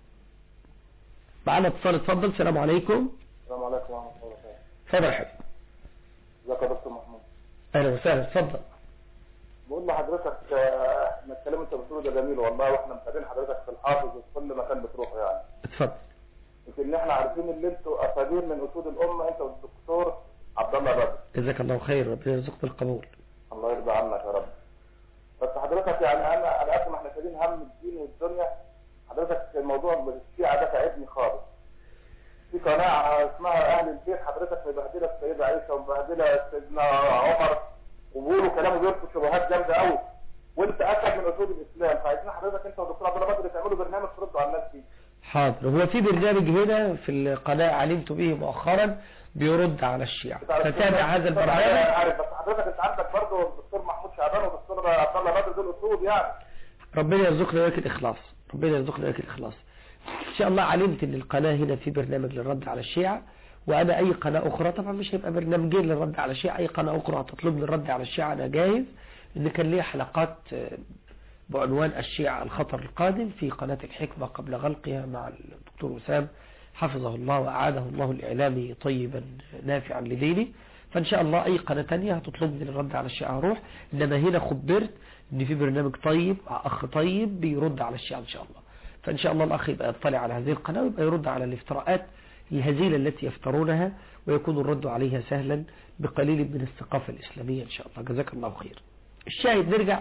Speaker 2: معنا اتصال اتفضل السلام عليكم
Speaker 5: السلام عليكم ورحمة الله وبركاته
Speaker 2: اتفضل يا حبيبي
Speaker 5: ازيك يا دكتور محمود
Speaker 2: اهلا وسهلا اتفضل
Speaker 5: بقول لحضرتك آه، احنا الكلام انت بتقوله ده جميل والله واحنا متابعين حضرتك في الحافظ وفي كل مكان بتروحه يعني
Speaker 2: اتفضل
Speaker 5: يمكن احنا عارفين ان انتوا اساطير من اسود الامه انت والدكتور عبد الله بدر
Speaker 2: جزاك الله خير ربنا يرزقك بالقبول
Speaker 5: الله يرضى عنك يا رب بس حضرتك يعني انا انا قد ما احنا شايلين هم الدين والدنيا حضرتك الموضوع الشيعة ده تعبني خالص في قناة اسمها اهل البيت حضرتك مبهدله السيدة عائشة ومبهدله سيدنا عمر وبيقولوا كلام بيرفض شبهات جامدة قوي وانت اسد من اسود الاسلام فعايزين حضرتك انت ودكتور عبد الله بدر تعملوا برنامج تردوا على الناس دي
Speaker 2: حاضر هو في برنامج هنا في القناة علمت به مؤخرا بيرد على الشيعة فتابع هذا
Speaker 5: انا
Speaker 2: البرنامج
Speaker 5: عارف بس حضرتك انت عندك برضه الدكتور محمود شعبان والدكتور عبد الله بدر دول اسود يعني
Speaker 2: ربنا يرزقنا وياك الإخلاص ربنا يرزقنا وياك الإخلاص إن شاء الله علمت إن القناة هنا في برنامج للرد على الشيعة وأنا أي قناة أخرى طبعا مش هيبقى برنامجين للرد على الشيعة أي قناة أخرى تطلب لي الرد على الشيعة أنا جاهز إن كان ليا حلقات آه، بعنوان الشيعة الخطر القادم في قناة الحكمة قبل غلقها مع الدكتور وسام حفظه الله وأعاده الله الإعلامي طيبا نافعا لدينه فإن شاء الله أي قناة تانية هتطلبني للرد على الشيعة هروح إنما هنا خبرت إن في برنامج طيب مع أخ طيب بيرد على الشيعة إن شاء الله فإن شاء الله الأخ يبقى يطلع على هذه القناة ويبقى يرد على الافتراءات الهزيلة التي يفترونها ويكون الرد عليها سهلا بقليل من الثقافة الإسلامية إن شاء الله جزاك الله خير الشاهد نرجع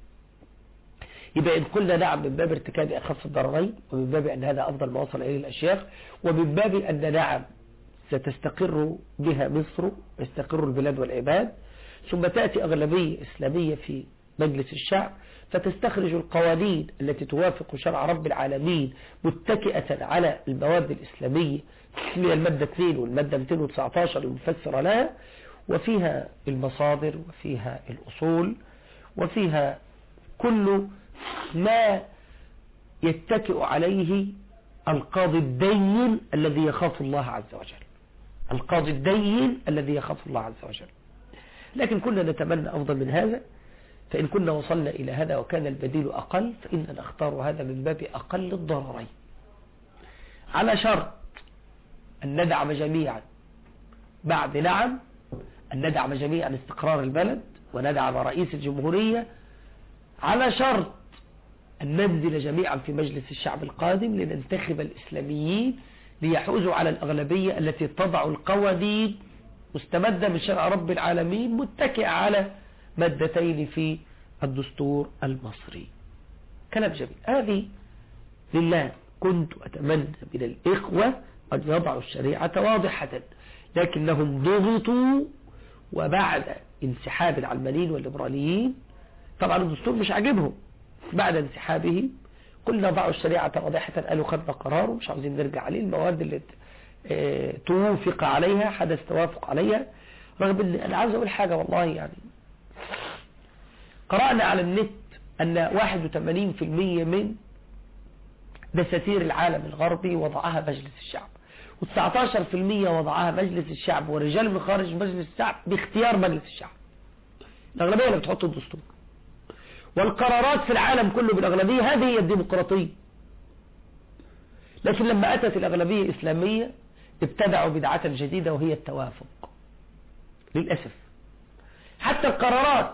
Speaker 2: يبقى إن قلنا نعم من باب ارتكاب أخف الضررين ومن باب أن هذا أفضل ما وصل إليه الأشياخ ومن باب أن نعم ستستقر بها مصر ويستقر البلاد والعباد ثم تأتي أغلبية إسلامية في مجلس الشعب فتستخرج القوانين التي توافق شرع رب العالمين متكئة على المواد الإسلامية من المادة 2 والمادة 219 المفسرة لها وفيها المصادر وفيها الأصول وفيها كل ما يتكئ عليه القاضي الدين الذي يخاف الله عز وجل القاضي الدين الذي يخاف الله عز وجل لكن كنا نتمنى أفضل من هذا فإن كنا وصلنا إلى هذا وكان البديل أقل فإننا نختار هذا من باب أقل الضررين على شرط أن ندعم جميعا بعد نعم أن ندعم جميعا استقرار البلد وندعم رئيس الجمهورية على شرط أن ننزل جميعا في مجلس الشعب القادم لننتخب الإسلاميين ليحوزوا على الأغلبية التي تضع القوانين مستمدة من شرع رب العالمين متكئة على مادتين في الدستور المصري كلام جميل هذه لله كنت أتمنى من الإخوة أن يضعوا الشريعة واضحة لكنهم ضغطوا وبعد انسحاب العلمانيين والليبراليين طبعا الدستور مش عاجبهم بعد انسحابه قلنا ضعوا الشريعة واضحة قالوا خدنا قرار ومش عاوزين نرجع عليه المواد اللي اه توافق عليها حدث توافق عليها رغم ان انا عاوز اقول حاجة والله يعني قرأنا على النت ان 81% من دساتير العالم الغربي وضعها مجلس الشعب و19% وضعها مجلس الشعب ورجال من خارج مجلس الشعب باختيار مجلس الشعب الأغلبية اللي بتحط الدستور والقرارات في العالم كله بالأغلبية هذه هي الديمقراطية لكن لما أتت الأغلبية الإسلامية ابتدعوا بدعة جديدة وهي التوافق للأسف حتى القرارات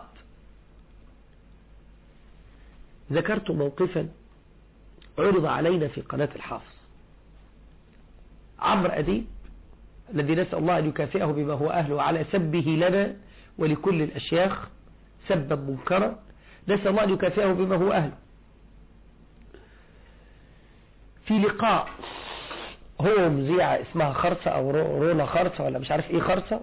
Speaker 2: ذكرت موقفا عرض علينا في قناة الحافظ عمرو أديب الذي نسأل الله أن يكافئه بما هو أهله على سبه لنا ولكل الأشياخ سبا منكرا نسأل الله أن يكافئه بما هو أهله في لقاء هو مذيعة اسمها خرصة أو رونا خرصة ولا مش عارف إيه خرصة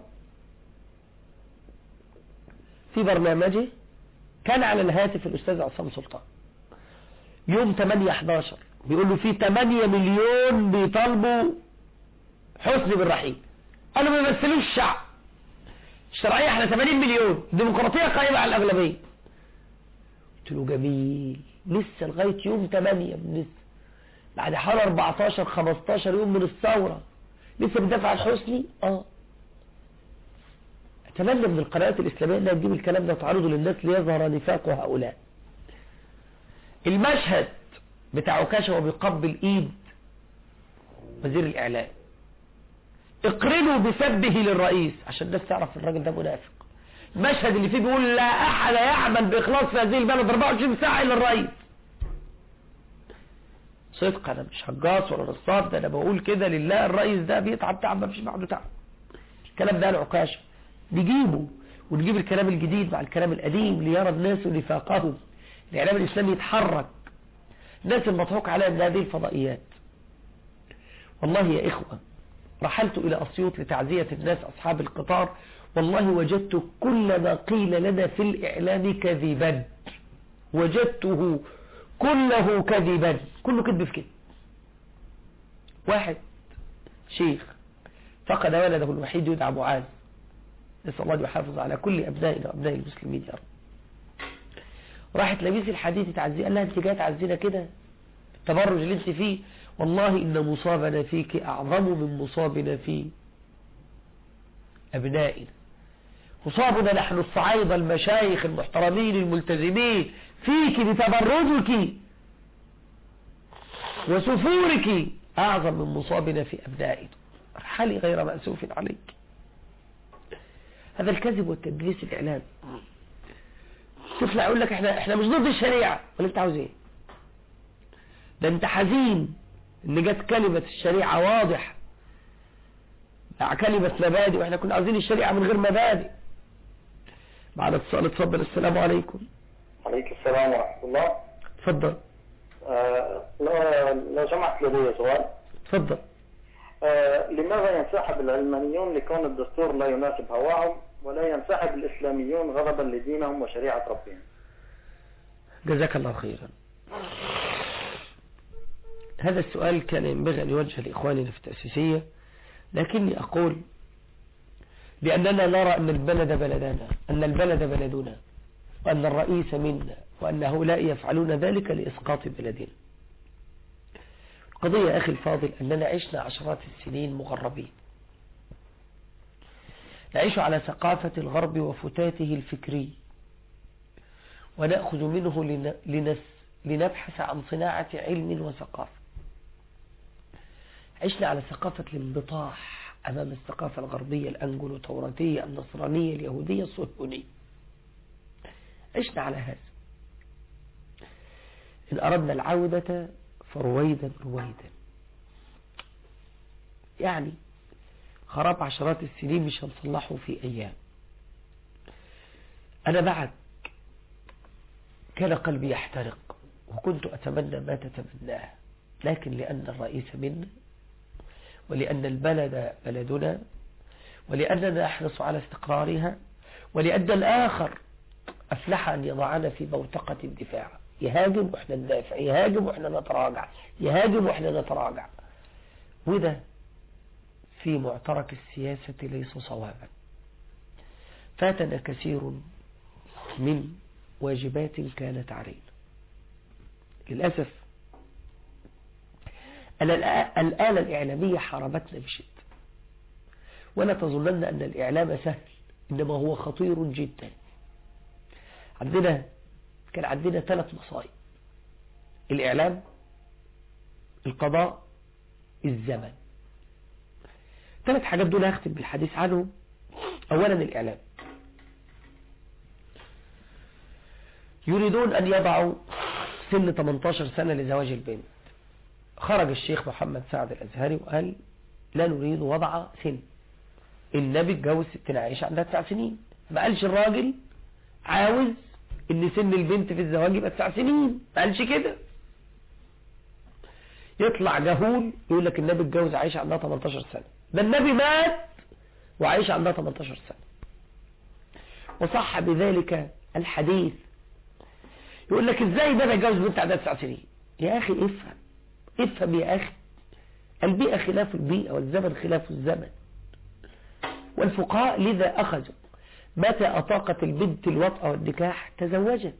Speaker 2: في برنامجه كان على الهاتف الأستاذ عصام سلطان يوم 8-11 بيقول له في 8 مليون بيطالبوا حسني بالرحيل قالوا ما يمثلوش الشعب الشرعية احنا 80 مليون الديمقراطية قائمة على الأغلبية قلت له جميل لسه لغاية يوم 8 من لسه بعد حوالي 14 15 يوم من الثورة لسه بتدافع عن حسني اه اتمنى من القنوات الاسلامية انها تجيب الكلام ده وتعرضه للناس ليظهر نفاق هؤلاء المشهد بتاع عكاشة وبيقبل ايد وزير الاعلام اقرنوا بسبه للرئيس عشان الناس تعرف الراجل ده منافق المشهد اللي فيه بيقول لا احد يعمل باخلاص في هذه البلد 24 ساعة الا الرئيس صدق انا مش هجاص ولا نصاب ده انا بقول كده لله الرئيس ده بيتعب تعب ما فيش بعده تعب الكلام ده العكاشة نجيبه ونجيب الكلام الجديد مع الكلام القديم ليرى الناس نفاقهم الاعلام الاسلامي يتحرك الناس المضحوك عليها من هذه الفضائيات والله يا اخوة رحلت الى اسيوط لتعزية الناس اصحاب القطار والله وجدت كل ما قيل لنا في الاعلام كذبا وجدته كله كذبا كله كذب في كذب واحد شيخ فقد ولده الوحيد يدعى معاذ نسأل الله يحافظ على كل أبنائنا وأبناء المسلمين يا رب راحت لبيس الحديث تعزي قال لها انت جايه تعزينا كده التبرج اللي انت فيه والله ان مصابنا فيك اعظم من مصابنا في ابنائنا مصابنا نحن الصعايدة المشايخ المحترمين الملتزمين فيك بتبرجك وسفورك اعظم من مصابنا في ابنائنا ارحلي غير مأسوف عليك هذا الكذب والتدليس الاعلامي تطلع يقول لك احنا احنا مش ضد الشريعة ولا انت عاوز ايه ده انت حزين ان جت كلمة الشريعة واضح مع كلمة مبادئ واحنا كنا عاوزين الشريعة من غير مبادئ بعد اتصال اتفضل السلام عليكم
Speaker 7: عليك السلام ورحمة الله
Speaker 2: اتفضل
Speaker 7: آه، لو لو سمحت لدي سؤال
Speaker 2: اتفضل
Speaker 7: آه، لماذا ينسحب العلمانيون لكون الدستور لا يناسب هواهم ولا ينسحب الإسلاميون غضبا لدينهم وشريعة ربهم
Speaker 2: جزاك الله خيرا هذا السؤال كان ينبغي أن يوجه لإخواننا في التأسيسية لكني أقول لأننا نرى أن البلد بلدنا أن البلد بلدنا وأن الرئيس منا وأن هؤلاء يفعلون ذلك لإسقاط بلدنا القضية يا أخي الفاضل أننا عشنا عشرات السنين مغربين نعيش على ثقافة الغرب وفتاته الفكري ونأخذ منه لن- لنس لنبحث عن صناعة علم وثقافة عشنا على ثقافة الانبطاح أمام الثقافة الغربية الأنجلوتوراتية النصرانية اليهودية الصهيونية عشنا على هذا إن أردنا العودة فرويدا رويدا يعني خراب عشرات السنين مش هنصلحه في أيام أنا معك كان قلبي يحترق وكنت أتمنى ما تتمناه لكن لأن الرئيس منا ولأن البلد بلدنا ولأننا نحرص على استقرارها ولأن الآخر أفلح أن يضعنا في بوتقة الدفاع يهاجم وإحنا ندافع يهاجم وإحنا نتراجع يهاجم وإحنا نتراجع وده في معترك السياسة ليس صوابا فاتنا كثير من واجبات كانت علينا للأسف أن الآ- الآلة الإعلامية حاربتنا بشدة ولا تظنن أن الإعلام سهل إنما هو خطير جدا عندنا كان عندنا ثلاث مصائب الإعلام القضاء الزمن ثلاث حاجات دول هختم بالحديث عنهم أولا الإعلام يريدون أن يضعوا سن 18 سنة لزواج البنت خرج الشيخ محمد سعد الأزهري وقال لا نريد وضع سن النبي اتجوز ستنا عائشة عندها تسع سنين ما قالش الراجل عاوز ان سن البنت في الزواج يبقى تسع سنين ما قالش كده يطلع جهول يقول لك النبي اتجوز عائشة عندها 18 سنة ده النبي مات وعائشة عندها 18 سنة وصح بذلك الحديث يقول لك ازاي النبي اتجوز بنت عندها تسع سنين يا اخي افهم افهم يا اخي البيئة خلاف البيئة والزمن خلاف الزمن والفقهاء لذا أخذوا متى أطاقت البنت الوطأ والنكاح تزوجت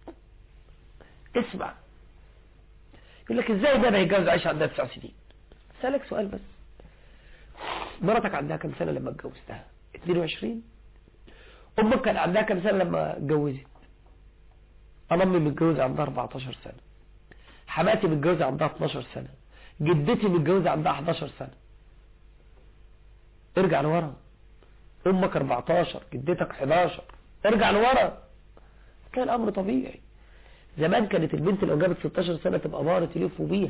Speaker 2: اسمع يقول لك ازاي ده يتجوز عايشة عندها تسع سنين سألك سؤال بس مراتك عندها كم سنة لما اتجوزتها 22 امك كان عندها كم سنة لما اتجوزت انا امي متجوزة عندها 14 سنة حماتي متجوزة عندها 12 سنة جدتي متجوزة عندها 11 سنة ارجع لورا امك 14 جدتك 11 ارجع لورا كان الامر طبيعي زمان كانت البنت لو جابت 16 سنة تبقى بارت يلفوا بيها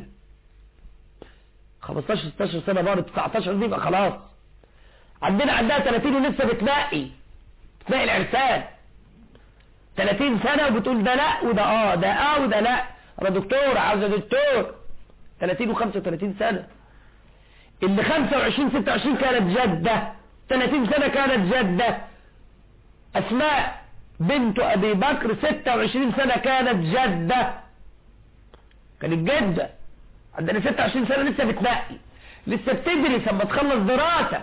Speaker 2: 15 16 سنة بارت 19 دي يبقى خلاص عندنا عندها 30 ولسه بتنقي بتنقي العرسان 30 سنة وبتقول ده لا وده اه ده اه وده لا انا دكتور عاوزة دكتور 30 و35 سنة اللي 25 26 كانت جدة 30 سنة كانت جدة أسماء بنت أبي بكر 26 سنة كانت جدة كانت جدة عندنا 26 سنة لسه بتنقي لسه بتدرس اما تخلص دراسة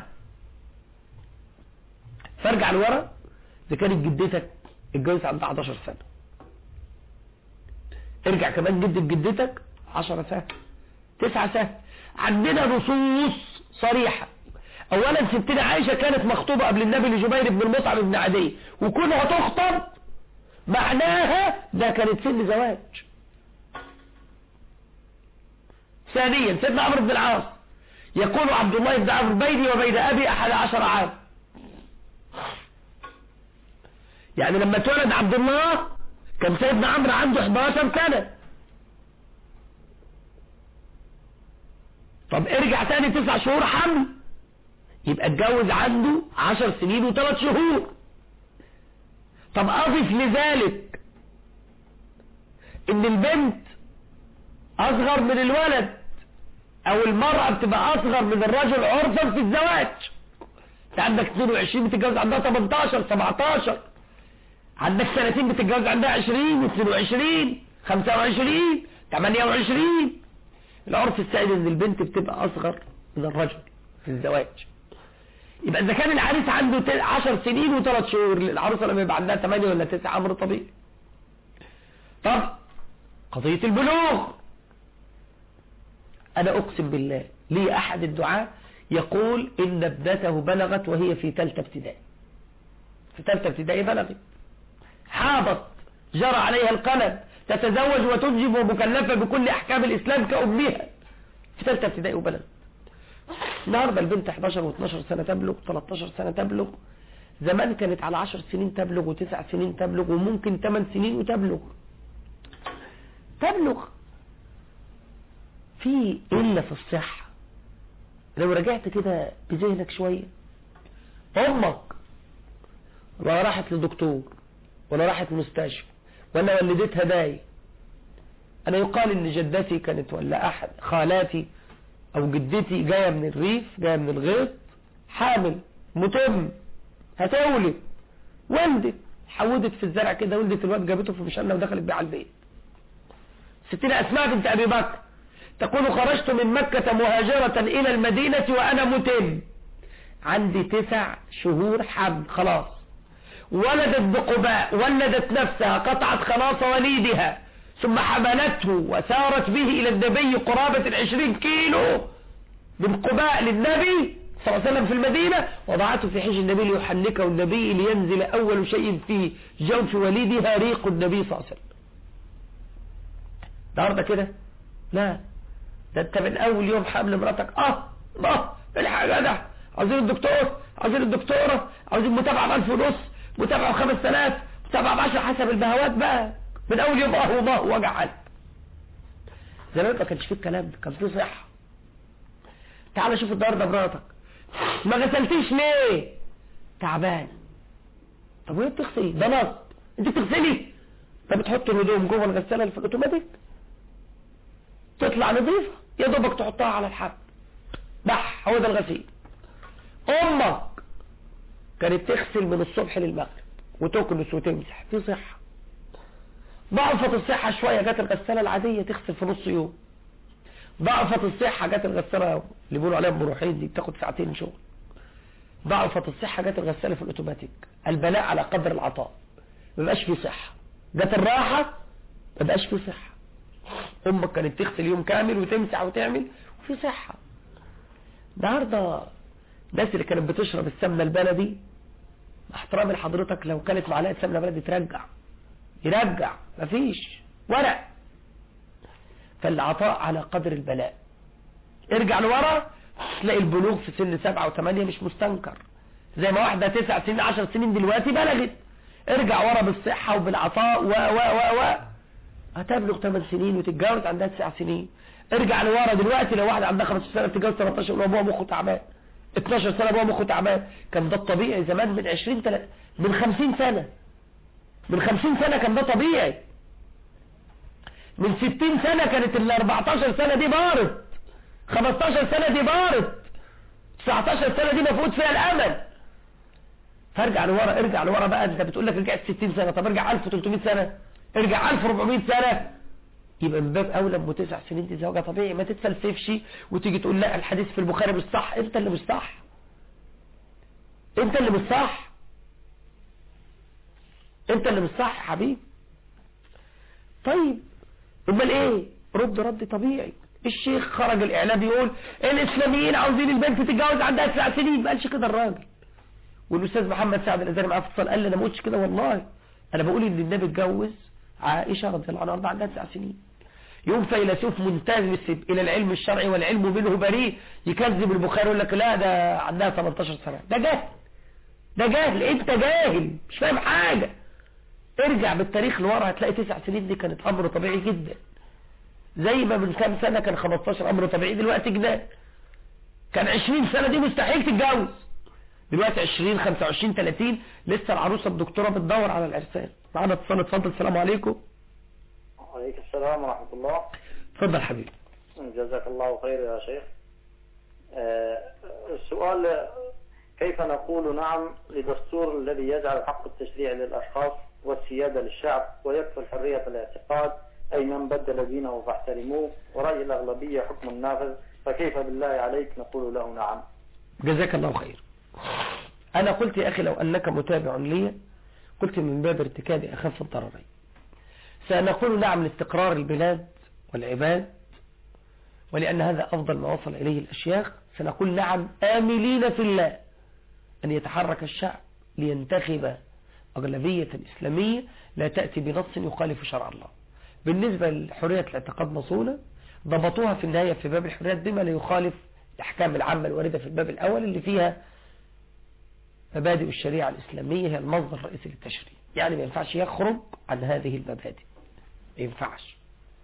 Speaker 2: فارجع لورا دي كانت جدتك اتجوزت عندها 11 سنة ارجع كمان جدة جدتك 10 سنة 9 سنة عندنا نصوص صريحة اولا ستنا عائشة كانت مخطوبة قبل النبي لجبير بن المطعم بن عدي وكونها تخطب معناها ده كانت سن زواج ثانيا سيدنا عمرو بن العاص يقول عبد الله بن عمرو بيني وبين ابي احد عشر عام يعني لما اتولد عبد الله كان سيدنا عمرو عنده 11 سنة طب ارجع تاني تسع شهور حمل يبقى اتجوز عنده عشر سنين وثلاث شهور طب اضف لذلك ان البنت اصغر من الولد او المرأة بتبقى اصغر من الرجل عرفا في الزواج انت عندك 22 بتتجوز عندها 18 17 عندك سنتين بتتجوز عندها 20 22 25 28 العرف السائد ان البنت بتبقى اصغر من الرجل في الزواج يبقى اذا كان العريس عنده 10 سنين وثلاث شهور العروسه لما يبقى عندها 8 ولا 9 امر طبيعي طب قضيه البلوغ انا اقسم بالله لي احد الدعاء يقول ان ابنته بلغت وهي في ثالثه ابتدائي في ثالثه ابتدائي بلغت حاضت جرى عليها القلم تتزوج وتنجب ومكلفة بكل احكام الاسلام كأمها في ثالثه ابتدائي وبلغت النهارده البنت 11 و12 سنة تبلغ 13 سنة تبلغ زمان كانت على 10 سنين تبلغ وتسع سنين تبلغ وممكن 8 سنين وتبلغ تبلغ في إلا في الصحة لو رجعت كده بذهنك شوية أمك ولا راحت لدكتور ولا راحت مستشفى ولا ولدتها داي أنا يقال إن جدتي كانت ولا أحد خالاتي أو جدتي جاية من الريف جاية من الغيط حامل متم هتولد ولدت حودت في الزرع كده ولدت الواد جابته في مشانة ودخلت بيه على البيت ستنا أسماء بنت أبي بكر تقول خرجت من مكة مهاجرة إلى المدينة وأنا متم عندي تسع شهور حمل خلاص ولدت بقباء ولدت نفسها قطعت خلاص وليدها ثم حملته وسارت به إلى النبي قرابة العشرين كيلو من قباء للنبي صلى الله عليه وسلم في المدينة وضعته في حج النبي ليحنكه النبي لينزل أول شيء في جوف وليدها ريق النبي صلى الله عليه وسلم النهارده كده لا ده انت من اول يوم حمل مراتك اه اه الحاجة ده عاوزين الدكتور عاوزين الدكتورة عاوزين متابعة بألف ونص متابعة بخمس سنوات متابعة بعشر حسب البهوات بقى من اول يوم اه وضاه ووجع قلب زمان ما كانش فيه الكلام ده كان فيه صحة تعال شوف النهارده مراتك ما غسلتيش ليه تعبان طب وهي بتغسلي ده نصب انت بتغسلي طب بتحط الهدوم جوه الغسالة اللي في الاوتوماتيك تطلع نظيفة يا دوبك تحطها على الحب بح هو ده الغسيل امك كانت تغسل من الصبح للمغرب وتكنس وتمسح في صحة ضعفت الصحة شوية جت الغسالة العادية تغسل في نص يوم ضعفت الصحة جت الغسالة اللي بيقولوا عليها بروحين دي بتاخد ساعتين شغل ضعفت الصحة جت الغسالة في الاوتوماتيك البلاء على قدر العطاء ما بقاش في صحة جت الراحة ما بقاش في صحة امك كانت تغسل يوم كامل وتمسح وتعمل وفي صحة النهارده الناس اللي كانت بتشرب السمنة البلدي مع احترامي لحضرتك لو كانت معلقة سمنة بلدي ترجع يرجع مفيش ورق فالعطاء على قدر البلاء ارجع لورا تلاقي البلوغ في سن سبعة وثمانية مش مستنكر زي ما واحدة تسع سنين عشر سنين دلوقتي بلغت ارجع ورا بالصحة وبالعطاء و و و و هتبلغ 8 سنين وتتجوز عندها 9 سنين ارجع لورا دلوقتي لو واحدة عندها 15 سنة بتتجوز 13 وابوها مخه تعبان 12 سنة ابوها مخه تعبان كان ده الطبيعي زمان من 20 تل... من 50 سنة من 50 سنة كان ده طبيعي من 60 سنة كانت ال 14 سنة دي بارت 15 سنة دي بارت 19 سنة دي مفقود فيها الامل فارجع لورا ارجع لورا بقى انت بتقول لك رجعت 60 سنة طب ارجع 1300 سنة ارجع 1400 سنة يبقى من باب اولى ام تسع سنين دي زواجها طبيعي ما تتفلسفش وتيجي تقول لا الحديث في البخاري مش صح انت اللي مش صح انت اللي مش صح انت اللي مش صح يا حبيبي طيب امال ايه رد رد طبيعي الشيخ خرج الاعلام يقول الاسلاميين عاوزين البنت تتجوز عندها تسع سنين ما قالش كده الراجل والاستاذ محمد سعد الازهري معاه في اتصال قال لي انا ما قلتش كده والله انا بقول ان النبي اتجوز عائشه رضي الله عنها عندها تسع سنين يوم فيلسوف منتسب الى العلم الشرعي والعلم منه بريء يكذب البخاري يقول لك لا ده عندها 18 سنه ده جهل ده جهل انت جاهل مش فاهم حاجه ارجع بالتاريخ لورا هتلاقي تسع سنين دي كانت امر طبيعي جدا زي ما من كام سنه كان 15 امر طبيعي دلوقتي جنان كان 20 سنه دي مستحيل تتجوز دلوقتي 20 25 30 لسه العروسه الدكتوره بتدور على العرسان معانا اتصال اتفضل السلام عليكم
Speaker 7: وعليكم السلام ورحمة الله
Speaker 2: اتفضل حبيبي
Speaker 7: جزاك الله خير يا شيخ آه، السؤال كيف نقول نعم لدستور الذي يجعل حق التشريع للأشخاص والسيادة للشعب ويكفل حرية الاعتقاد أي من بدل دينه فاحترموه ورأي الأغلبية حكم نافذ فكيف بالله عليك نقول له نعم
Speaker 2: جزاك الله خير انا قلت يا اخي لو انك متابع لي قلت من باب ارتكاب اخف الضررين سنقول نعم لاستقرار البلاد والعباد ولأن هذا أفضل ما وصل إليه الأشياخ سنقول نعم آملين في الله أن يتحرك الشعب لينتخب أغلبية إسلامية لا تأتي بنص يخالف شرع الله بالنسبة لحرية الاعتقاد مصونة ضبطوها في النهاية في باب الحريات بما لا يخالف الأحكام العامة الواردة في الباب الأول اللي فيها مبادئ الشريعة الإسلامية هي المصدر الرئيسي للتشريع يعني ما ينفعش يخرج عن هذه المبادئ ما ينفعش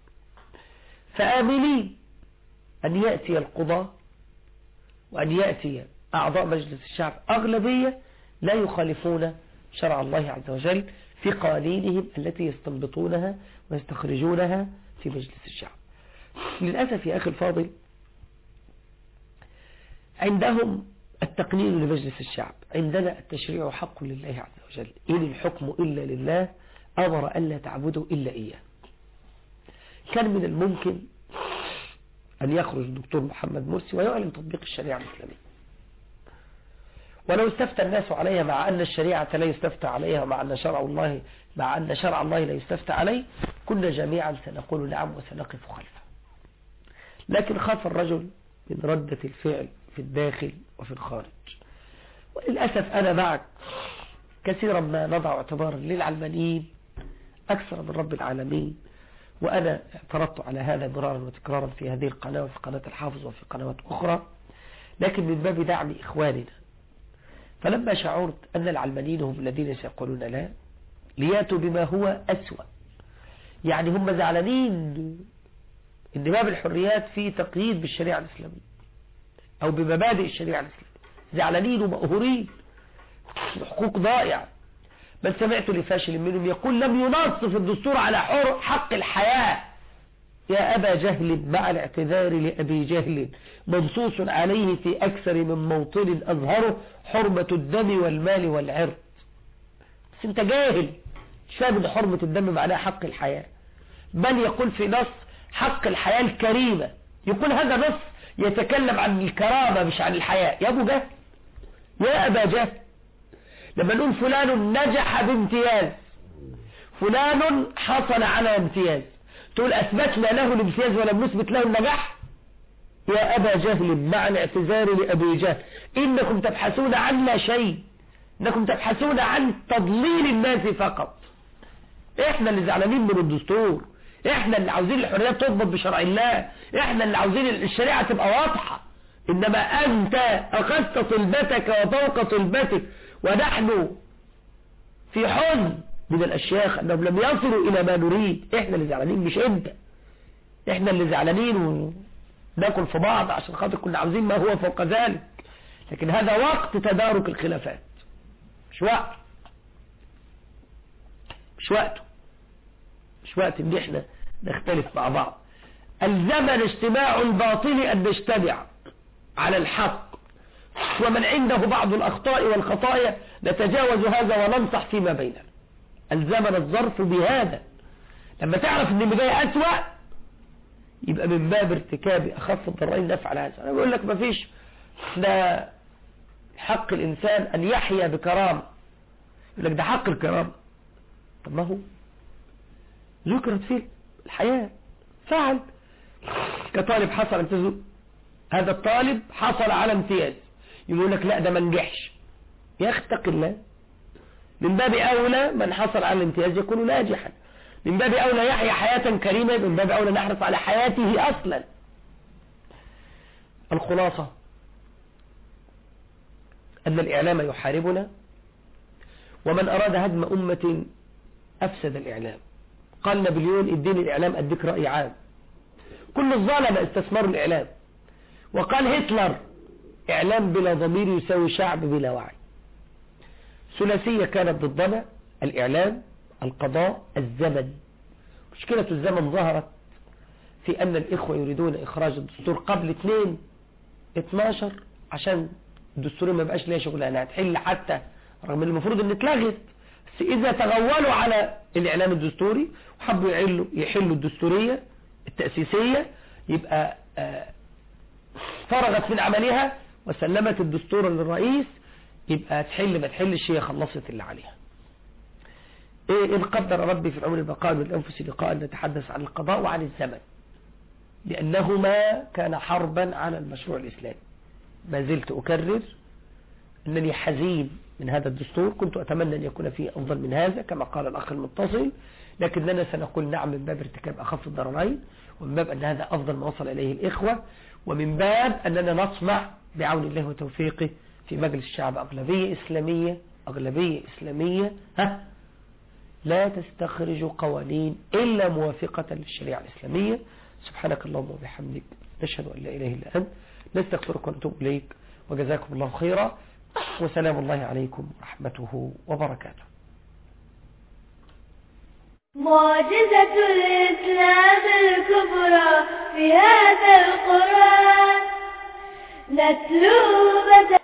Speaker 2: فآملين أن يأتي القضاء وأن يأتي أعضاء مجلس الشعب أغلبية لا يخالفون شرع الله عز وجل في قوانينهم التي يستنبطونها ويستخرجونها في مجلس الشعب للأسف يا أخي الفاضل عندهم التقنين لمجلس الشعب عندنا التشريع حق لله عز وجل إن الحكم إلا لله أمر ألا تعبدوا إلا إياه كان من الممكن أن يخرج الدكتور محمد مرسي ويعلن تطبيق الشريعة الإسلامية ولو استفتى الناس عليها مع أن الشريعة لا يستفتى عليها مع أن شرع الله مع أن شرع الله لا يستفتى عليه كنا جميعا سنقول نعم وسنقف خلفه لكن خاف الرجل من ردة الفعل في الداخل وفي الخارج وللأسف أنا معك كثيرا ما نضع اعتبارا للعلمانيين أكثر من رب العالمين وأنا اعترضت على هذا مرارا وتكرارا في هذه القناة وفي قناة الحافظ وفي قنوات أخرى لكن من باب دعم إخواننا فلما شعرت أن العلمانيين هم الذين سيقولون لا لياتوا بما هو أسوأ يعني هم زعلانين ان باب الحريات فيه تقييد بالشريعة الإسلامية أو بمبادئ الشريعة الإسلامية زعلانين ومقهورين حقوق ضائع بل سمعت لفاشل منهم يقول لم ينص في الدستور على حر حق الحياة يا أبا جهل مع الاعتذار لأبي جهل منصوص عليه في أكثر من موطن أظهره حرمة الدم والمال والعرض بس انت جاهل مش فاهم ان حرمة الدم معناها حق الحياة بل يقول في نص حق الحياة الكريمة يقول هذا نص يتكلم عن الكرامة مش عن الحياة يا أبو جهل يا أبا جهل لما نقول فلان نجح بامتياز فلان حصل على امتياز تقول أثبتنا له الامتياز ولم نثبت له النجاح يا أبا جهل مع الاعتذار لأبي جهل إنكم تبحثون عن لا شيء إنكم تبحثون عن تضليل الناس فقط إحنا اللي زعلانين من الدستور إحنا اللي عاوزين الحريات تضبط بشرع الله إحنا اللي عاوزين الشريعة تبقى واضحة إنما أنت أخذت طلبتك وفوق طلبتك ونحن في حزن من الأشياخ أنهم لم يصلوا إلى ما نريد إحنا اللي زعلانين مش أنت إحنا اللي زعلانين وناكل في بعض عشان خاطر كنا عاوزين ما هو فوق ذلك لكن هذا وقت تدارك الخلافات مش وقت مش وقته مش وقت ان احنا نختلف مع بعض الزمن اجتماع الباطل ان نجتمع على الحق ومن عنده بعض الأخطاء والخطايا نتجاوز هذا وننصح فيما بيننا ألزمنا الظرف بهذا لما تعرف ان البداية أسوأ يبقى من باب ارتكاب أخف الضررين نفعل هذا أنا بقول لك مفيش ده حق الإنسان أن يحيا بكرامة يقول لك ده حق الكرامة طب ما هو ذكرت فيه الحياة فعل كطالب حصل امتياز هذا الطالب حصل على امتياز يقول لك لا ده ما نجحش يختق الله من باب أولى من حصل على الامتياز يكون ناجحا من باب أولى يحيا حياة كريمة من باب أولى نحرص على حياته أصلا الخلاصة أن الإعلام يحاربنا ومن أراد هدم أمة أفسد الإعلام قال نابليون اديني الإعلام أديك رأي عام كل الظالم استثمروا الإعلام وقال هتلر إعلام بلا ضمير يساوي شعب بلا وعي ثلاثية كانت ضدنا الإعلام القضاء الزمن مشكلة الزمن ظهرت في أن الإخوة يريدون إخراج الدستور قبل 2 12 عشان الدستور ما بقاش ليها شغلانة هتحل حتى رغم المفروض ان اتلغت بس إذا تغولوا على الإعلام الدستوري وحبوا يحلوا يحلوا الدستورية التأسيسية يبقى آه فرغت من عملها وسلمت الدستور للرئيس يبقى تحل ما تحلش هي خلصت اللي عليها إيه إن قدر ربي في العمر البقاء من الأنفس لقاء نتحدث عن القضاء وعن الزمن لأنهما كان حربا على المشروع الإسلامي ما زلت أكرر أنني حزين من هذا الدستور كنت أتمنى أن يكون فيه أفضل من هذا كما قال الأخ المتصل لكننا سنقول نعم من باب ارتكاب أخف الضررين ومن باب أن هذا أفضل ما وصل إليه الإخوة ومن باب أننا نصنع بعون الله وتوفيقه في مجلس الشعب أغلبية إسلامية أغلبية إسلامية ها لا تستخرج قوانين إلا موافقة للشريعة الإسلامية سبحانك اللهم وبحمدك نشهد أن لا إله إلا أنت نستغفرك ونتوب إليك وجزاكم الله خيرا وسلام الله عليكم ورحمته وبركاته
Speaker 1: معجزة الإسلام الكبرى في هذا القرآن نتلو